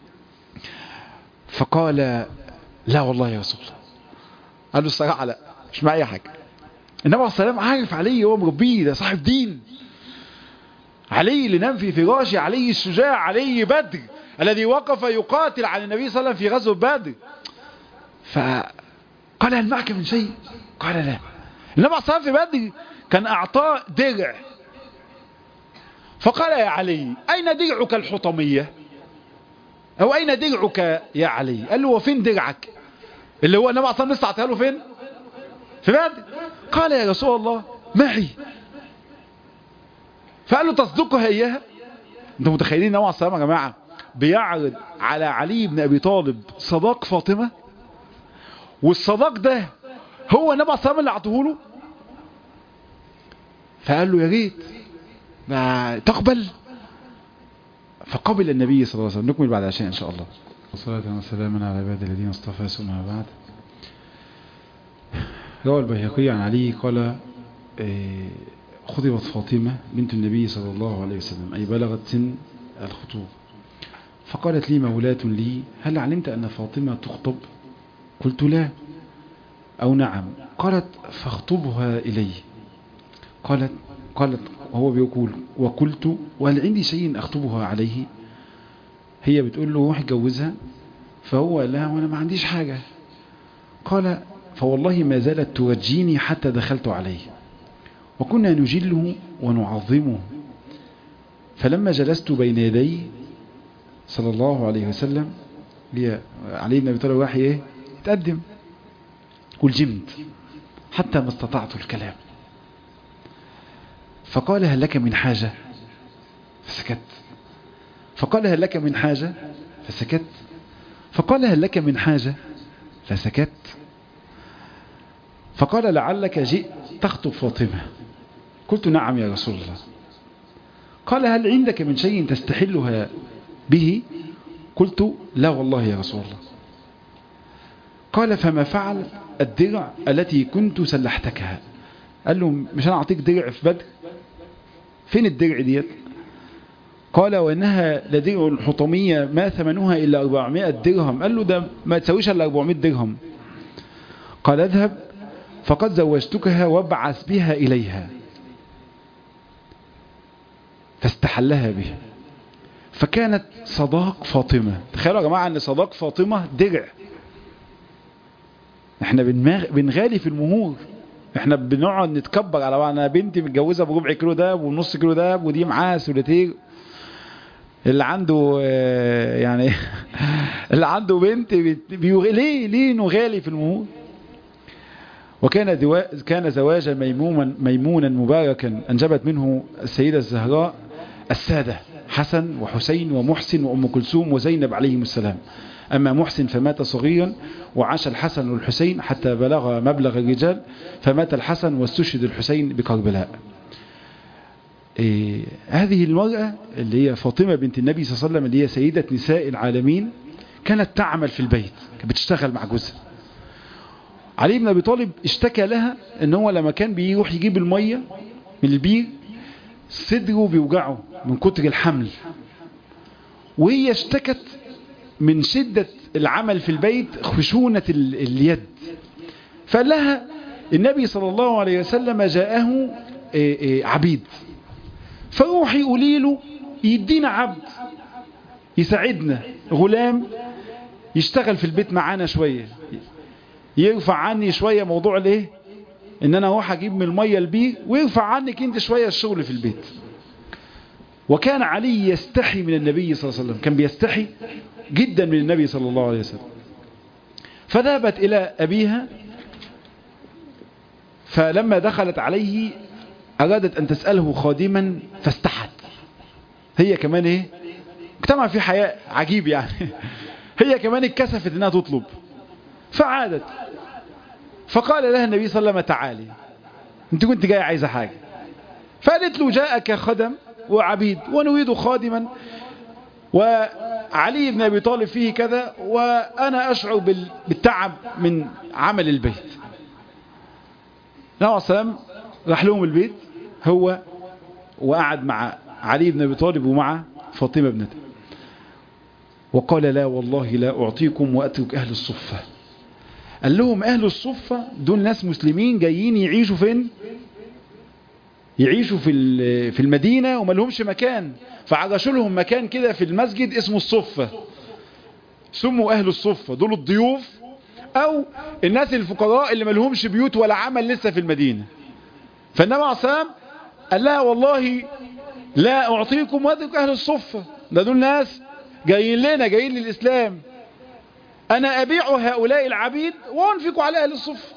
فقال لا والله يا رسول الله قال له الصراحه لا مش معايا حاجه النبي عليه الصلاه والسلام عارف علي هو مربيه ده صاحب دين علي اللي نام في فراشه علي الشجاع علي بدر الذي وقف يقاتل عن النبي صلى الله عليه وسلم في غزوه بدر فقال هل معك من شيء قال لا النبي عليه الصلاه في بدر كان اعطاه درع فقال يا علي اين درعك الحطميه او اين درعك يا علي قال له وفين درعك اللي هو النبي عليه الصلاه والسلام لسه له فين في بدر قال يا رسول الله معي فقال له تصدقها اياها انتوا متخيلين النبي عليه الصلاه والسلام يا جماعه بيعرض على علي بن ابي طالب صداق فاطمه والصداق ده هو النبي عليه الصلاه والسلام اللي اعطوه له فقال له يا ريت ما تقبل فقبل النبي صلى الله عليه وسلم نكمل بعد عشاء ان شاء الله والصلاة والسلام على عباد الذين اصطفى ثم بعد روى البيهقي عن علي قال خطبت فاطمة بنت النبي صلى الله عليه وسلم أي بلغت سن الخطوبة فقالت لي مولاة لي هل علمت أن فاطمة تخطب قلت لا أو نعم قالت فاخطبها إلي قالت قالت وهو بيقول وقلت وهل عندي شيء أخطبها عليه هي بتقول له روح اتجوزها فهو لا وانا ما عنديش حاجة قال فوالله ما زالت ترجيني حتى دخلت عليه وكنا نجله ونعظمه فلما جلست بين يديه صلى الله عليه وسلم علي بن ابي طالب راح ايه يتقدم والجمد حتى ما استطعت الكلام فقال هل لك من حاجة فسكت فقال هل لك من حاجة فسكت فقال هل لك من حاجة فسكت فقال لعلك جئت تخطب فاطمة قلت نعم يا رسول الله قال هل عندك من شيء تستحلها به قلت لا والله يا رسول الله قال فما فعل الدرع التي كنت سلحتكها قال له مش انا اعطيك درع في بدر فين الدرع ديت قال وانها لدرع الحطمية ما ثمنها الا 400 درهم قال له ده ما تسويش الا 400 درهم قال اذهب فقد زوجتكها وابعث بها اليها فاستحلها به فكانت صداق فاطمة تخيلوا يا جماعة ان صداق فاطمة درع احنا بنغالي في المهور احنا بنقعد نتكبر على بعض انا بنتي متجوزه بربع كيلو دهب ونص كيلو دهب ودي معاها سوليتير اللي عنده يعني اللي عنده بنت بيغ... ليه ليه نغالي في المهور وكان دوا... كان زواجا ميمونا ميمونا مباركا انجبت منه السيده الزهراء الساده حسن وحسين ومحسن وام كلثوم وزينب عليهم السلام أما محسن فمات صغيرا وعاش الحسن والحسين حتى بلغ مبلغ الرجال فمات الحسن واستشهد الحسين بكربلاء إيه هذه المرأة اللي هي فاطمة بنت النبي صلى الله عليه وسلم اللي هي سيدة نساء العالمين كانت تعمل في البيت كانت بتشتغل مع جوزها علي بن أبي طالب اشتكى لها ان هو لما كان بيروح يجيب المية من البير صدره بيوجعه من كتر الحمل وهي اشتكت من شدة العمل في البيت خشونة اليد فقال لها النبي صلى الله عليه وسلم جاءه عبيد فروحي قولي له يدينا عبد يساعدنا غلام يشتغل في البيت معانا شوية يرفع عني شوية موضوع الايه ان انا اروح اجيب من المية البير ويرفع عنك انت شوية الشغل في البيت وكان علي يستحي من النبي صلى الله عليه وسلم كان بيستحي جدا من النبي صلى الله عليه وسلم فذهبت إلى أبيها فلما دخلت عليه أرادت أن تسأله خادما فاستحت هي كمان إيه مجتمع في حياء عجيب يعني هي كمان اتكسفت انها تطلب فعادت فقال لها النبي صلى الله عليه وسلم تعالي انت كنت جاي عايزة حاجة فقالت له جاءك خدم وعبيد ونريد خادما وعلي بن أبي طالب فيه كذا وأنا أشعر بالتعب من عمل البيت النبي عليه السلام راح لهم البيت هو وقعد مع علي بن أبي طالب ومع فاطمة ابنته وقال لا والله لا أعطيكم وأترك أهل الصفة قال لهم أهل الصفة دول ناس مسلمين جايين يعيشوا فين يعيشوا في في المدينة وما لهمش مكان فعرشوا لهم مكان كده في المسجد اسمه الصفة سموا أهل الصفة دول الضيوف أو الناس الفقراء اللي ما لهمش بيوت ولا عمل لسه في المدينة فالنبي عليه الصلاة قال لها والله لا أعطيكم وأترك أهل الصفة ده دول ناس جايين لنا جايين للإسلام أنا أبيع هؤلاء العبيد وأنفق على أهل الصفة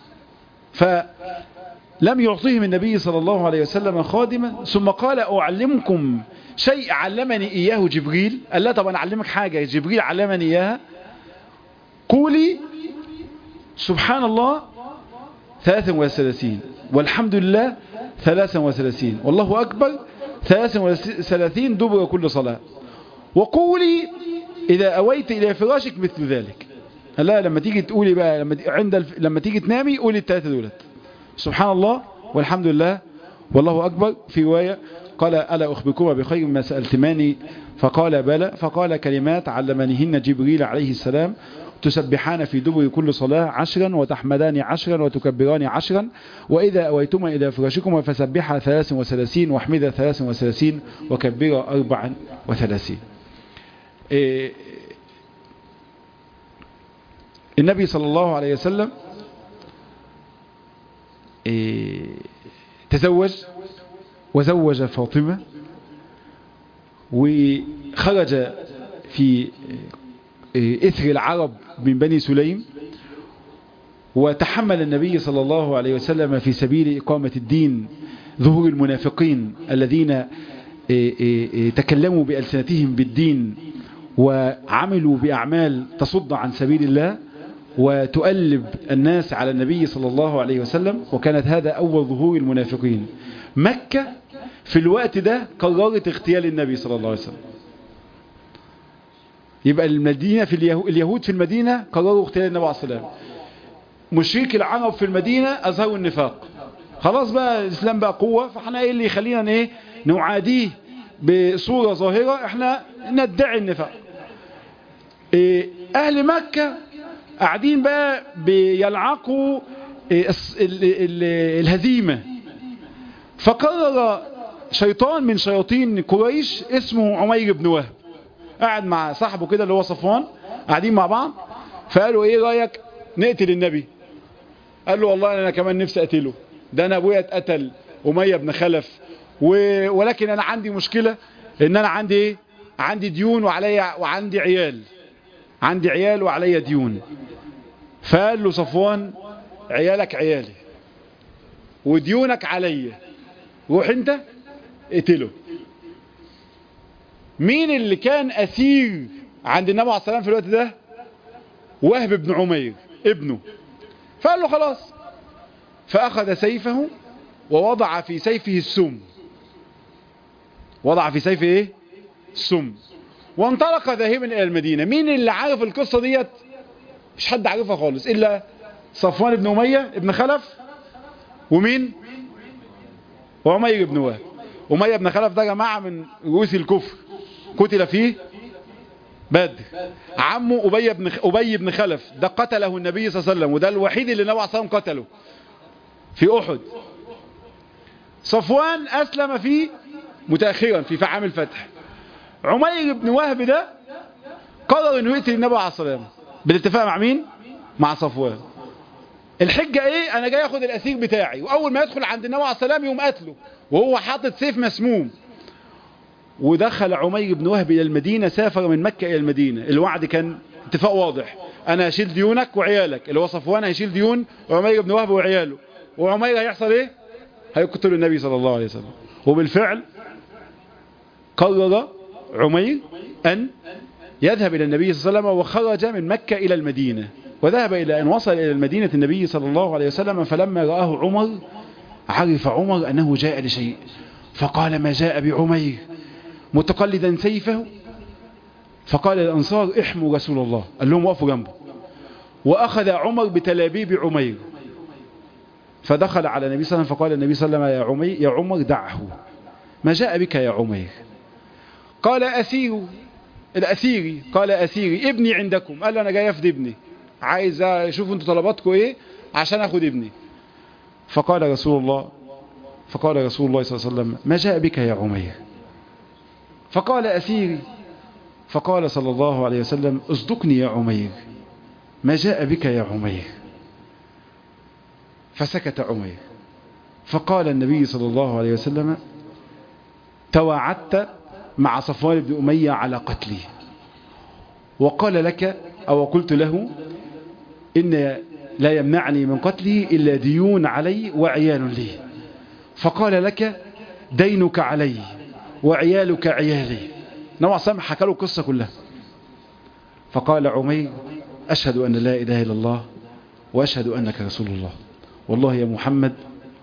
فلم يعطيهم النبي صلى الله عليه وسلم خادما ثم قال أعلمكم شيء علمني إياه جبريل قال لا طب أنا أعلمك حاجة جبريل علمني إياها قولي سبحان الله ثلاثا وثلاثين والحمد لله ثلاثا وثلاثين والله أكبر ثلاثا وثلاثين دبر كل صلاة وقولي إذا أويت إلى فراشك مثل ذلك لا لما تيجي تقولي بقى لما عند الف... لما تيجي تنامي قولي الثلاثة دولت سبحان الله والحمد لله والله أكبر في رواية قال ألا أخبركم بخير ما سألتماني فقال بلى فقال كلمات علمنيهن جبريل عليه السلام تسبحان في دبر كل صلاة عشرا وتحمدان عشرا وتكبران عشرا وإذا أويتما إلى فراشكما فسبحا ثلاث وثلاثين واحمدا ثلاث وثلاثين وكبرا أربعا وثلاثين إيه النبي صلى الله عليه وسلم إيه تزوج وزوج فاطمة وخرج في إثر العرب من بني سليم وتحمل النبي صلى الله عليه وسلم في سبيل إقامة الدين ظهور المنافقين الذين تكلموا بألسنتهم بالدين وعملوا بأعمال تصد عن سبيل الله وتؤلب الناس على النبي صلى الله عليه وسلم وكانت هذا أول ظهور المنافقين مكة في الوقت ده قررت اغتيال النبي صلى الله عليه وسلم يبقى المدينة في اليهود, اليهود في المدينة قرروا اغتيال النبي عليه الصلاة والسلام مشرك العرب في المدينة أظهروا النفاق خلاص بقى الإسلام بقى قوة فاحنا ايه اللي يخلينا ايه نعاديه بصورة ظاهرة احنا ندعي النفاق إيه أهل مكة قاعدين بقى بيلعقوا إيه الهزيمة فقرر شيطان من شياطين قريش اسمه عمير بن وهب قاعد مع صاحبه كده اللي هو صفوان قاعدين مع بعض فقالوا ايه رأيك نقتل النبي قال له والله انا كمان نفسي اقتله ده انا ابويا اتقتل أمية بن خلف و... ولكن انا عندي مشكلة ان انا عندي ايه عندي ديون وعليا وعندي عيال عندي عيال وعليا ديون فقال له صفوان عيالك عيالي وديونك عليا روح انت اقتله مين اللي كان اسير عند النبي عليه الصلاه والسلام في الوقت ده وهب بن عمير ابنه فقال له خلاص فاخذ سيفه ووضع في سيفه السم وضع في سيفه ايه السم وانطلق ذاهبا الى المدينة مين اللي عارف القصة ديت مش حد عارفها خالص الا صفوان بن امية ابن خلف ومين وعمير بن وهب أمية بن خلف ده جماعة من رؤوس الكفر قتل فيه بدر عمه أبي بن أبي بن خلف ده قتله النبي صلى الله عليه وسلم وده الوحيد اللي النبي عليه الصلاة والسلام قتله في أحد صفوان أسلم فيه متأخرا في في عام الفتح عمير بن وهب ده قرر انه يقتل النبي عليه الصلاه والسلام بالاتفاق مع مين مع صفوان الحجه ايه انا جاي اخد الاسير بتاعي واول ما يدخل عند النبي عليه الصلاه والسلام يقوم قتله وهو حاطط سيف مسموم ودخل عمير بن وهب الى المدينه سافر من مكه الى المدينه الوعد كان اتفاق واضح انا هشيل ديونك وعيالك اللي هو صفوان هيشيل ديون عمير بن وهب وعياله وعمير هيحصل ايه هيقتل النبي صلى الله عليه وسلم وبالفعل قرر عمير أن يذهب إلى النبي صلى الله عليه وسلم وخرج من مكة إلى المدينة وذهب إلى أن وصل إلى المدينة النبي صلى الله عليه وسلم فلما رآه عمر عرف عمر أنه جاء لشيء فقال ما جاء بعمير متقلدا سيفه فقال الأنصار احموا رسول الله قال لهم وقفوا جنبه وأخذ عمر بتلابيب عمير فدخل على النبي صلى الله عليه وسلم فقال النبي صلى الله عليه وسلم يا عمير يا عمر دعه ما جاء بك يا عمير قال أسير الأسيري قال أسيري ابني عندكم قال له أنا جاي أفدي ابني عايز أشوف أنتوا طلباتكم إيه عشان أخد ابني فقال رسول الله فقال رسول الله صلى الله عليه وسلم ما جاء بك يا عمير فقال أسيري فقال صلى الله عليه وسلم اصدقني يا عمير ما جاء بك يا عمير فسكت عمير فقال النبي صلى الله عليه وسلم توعدت مع صفوان بن أمية على قتلي وقال لك أو قلت له إن لا يمنعني من قتله إلا ديون علي وعيال لي فقال لك دينك علي وعيالك عيالي نوع سامح حكى له القصة كلها فقال عمير أشهد أن لا إله إلا الله وأشهد أنك رسول الله والله يا محمد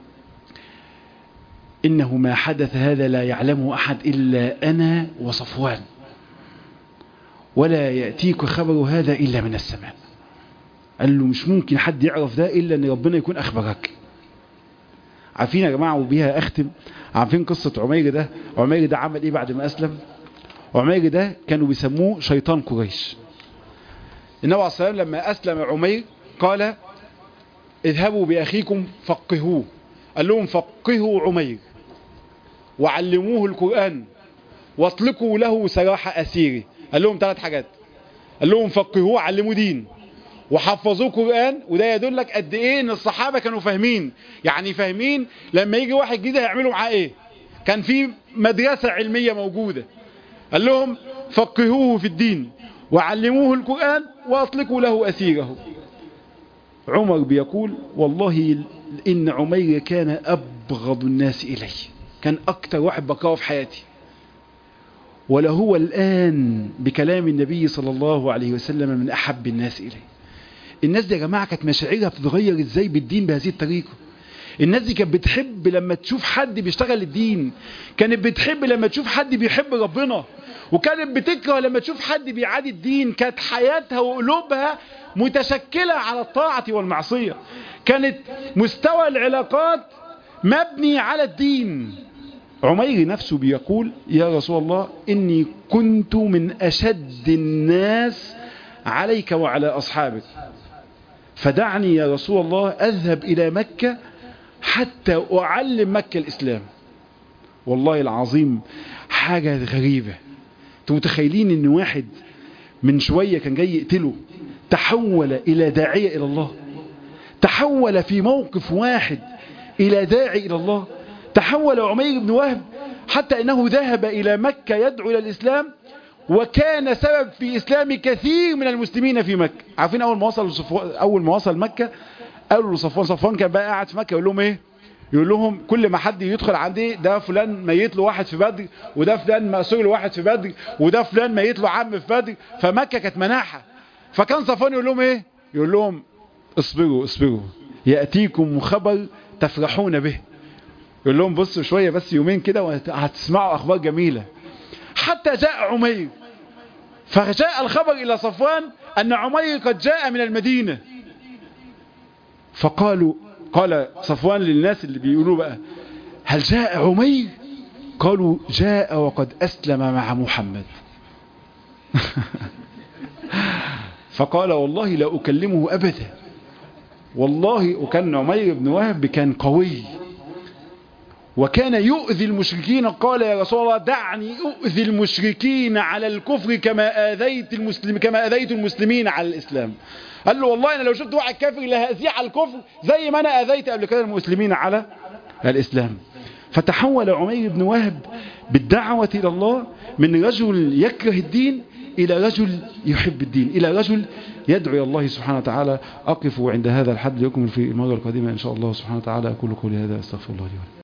إنه ما حدث هذا لا يعلمه أحد إلا أنا وصفوان ولا يأتيك خبر هذا إلا من السماء قال له مش ممكن حد يعرف ده إلا أن ربنا يكون أخبرك عارفين يا جماعة وبيها أختم عارفين قصة عمير ده عمير ده عمل إيه بعد ما أسلم عمير ده كانوا بيسموه شيطان قريش النبي عليه الصلاة والسلام لما أسلم عمير قال اذهبوا بأخيكم فقهوه قال لهم فقهوا عمير وعلموه القرآن واطلقوا له سراح أسيري قال لهم ثلاث حاجات قال لهم فقهوه علموه دين وحفظوه قرآن وده يدلك قد ايه ان الصحابة كانوا فاهمين يعني فاهمين لما يجي واحد جديد هيعملوا معاه ايه كان في مدرسة علمية موجودة قال لهم فقهوه في الدين وعلموه القرآن واطلقوا له أسيره عمر بيقول والله إن عمير كان أبغض الناس إلي كان أكتر واحد بكره في حياتي ولهو الآن بكلام النبي صلى الله عليه وسلم من أحب الناس إلي الناس دي يا جماعة كانت مشاعرها بتتغير إزاي بالدين بهذه الطريقة الناس دي كانت بتحب لما تشوف حد بيشتغل الدين كانت بتحب لما تشوف حد بيحب ربنا وكانت بتكره لما تشوف حد بيعادي الدين كانت حياتها وقلوبها متشكلة على الطاعة والمعصية كانت مستوى العلاقات مبني على الدين عمير نفسه بيقول يا رسول الله إني كنت من أشد الناس عليك وعلى أصحابك فدعني يا رسول الله أذهب إلى مكة حتى أعلم مكة الإسلام والله العظيم حاجة غريبة انتوا متخيلين ان واحد من شوية كان جاي يقتله تحول إلى داعية إلى الله تحول في موقف واحد إلى داعي إلى الله تحول عمير بن وهب حتى أنه ذهب إلى مكة يدعو إلى الإسلام وكان سبب في إسلام كثير من المسلمين في مكة عارفين أول ما وصل أول ما وصل مكة قالوا لصفوان صفوان كان بقى قاعد في مكة يقول لهم إيه يقول لهم كل ما حد يدخل عندي ده فلان ميت له واحد في بدر وده فلان مأسور له واحد في بدر وده فلان ميت له عم في بدر فمكة كانت مناحة فكان صفوان يقول لهم ايه يقول لهم اصبروا اصبروا يأتيكم خبر تفرحون به يقول لهم بصوا شوية بس يومين كده وهتسمعوا اخبار جميلة حتى جاء عمير فجاء الخبر الى صفوان ان عمير قد جاء من المدينة فقالوا قال صفوان للناس اللي بيقولوا بقى هل جاء عمير قالوا جاء وقد أسلم مع محمد فقال والله لا أكلمه أبدا والله وكان عمير بن وهب كان قوي وكان يؤذي المشركين قال يا رسول الله دعني أؤذي المشركين على الكفر كما آذيت المسلم كما آذيت المسلمين على الإسلام قال له والله أنا لو شفت واحد كافر لهأذيه على الكفر زي ما أنا آذيت قبل كده المسلمين على الإسلام فتحول عمير بن وهب بالدعوة إلى الله من رجل يكره الدين إلى رجل يحب الدين إلى رجل يدعو إلى الله سبحانه وتعالى أقف عند هذا الحد لكم في المرة القادمة إن شاء الله سبحانه وتعالى أقول قولي هذا أستغفر الله لي ولكم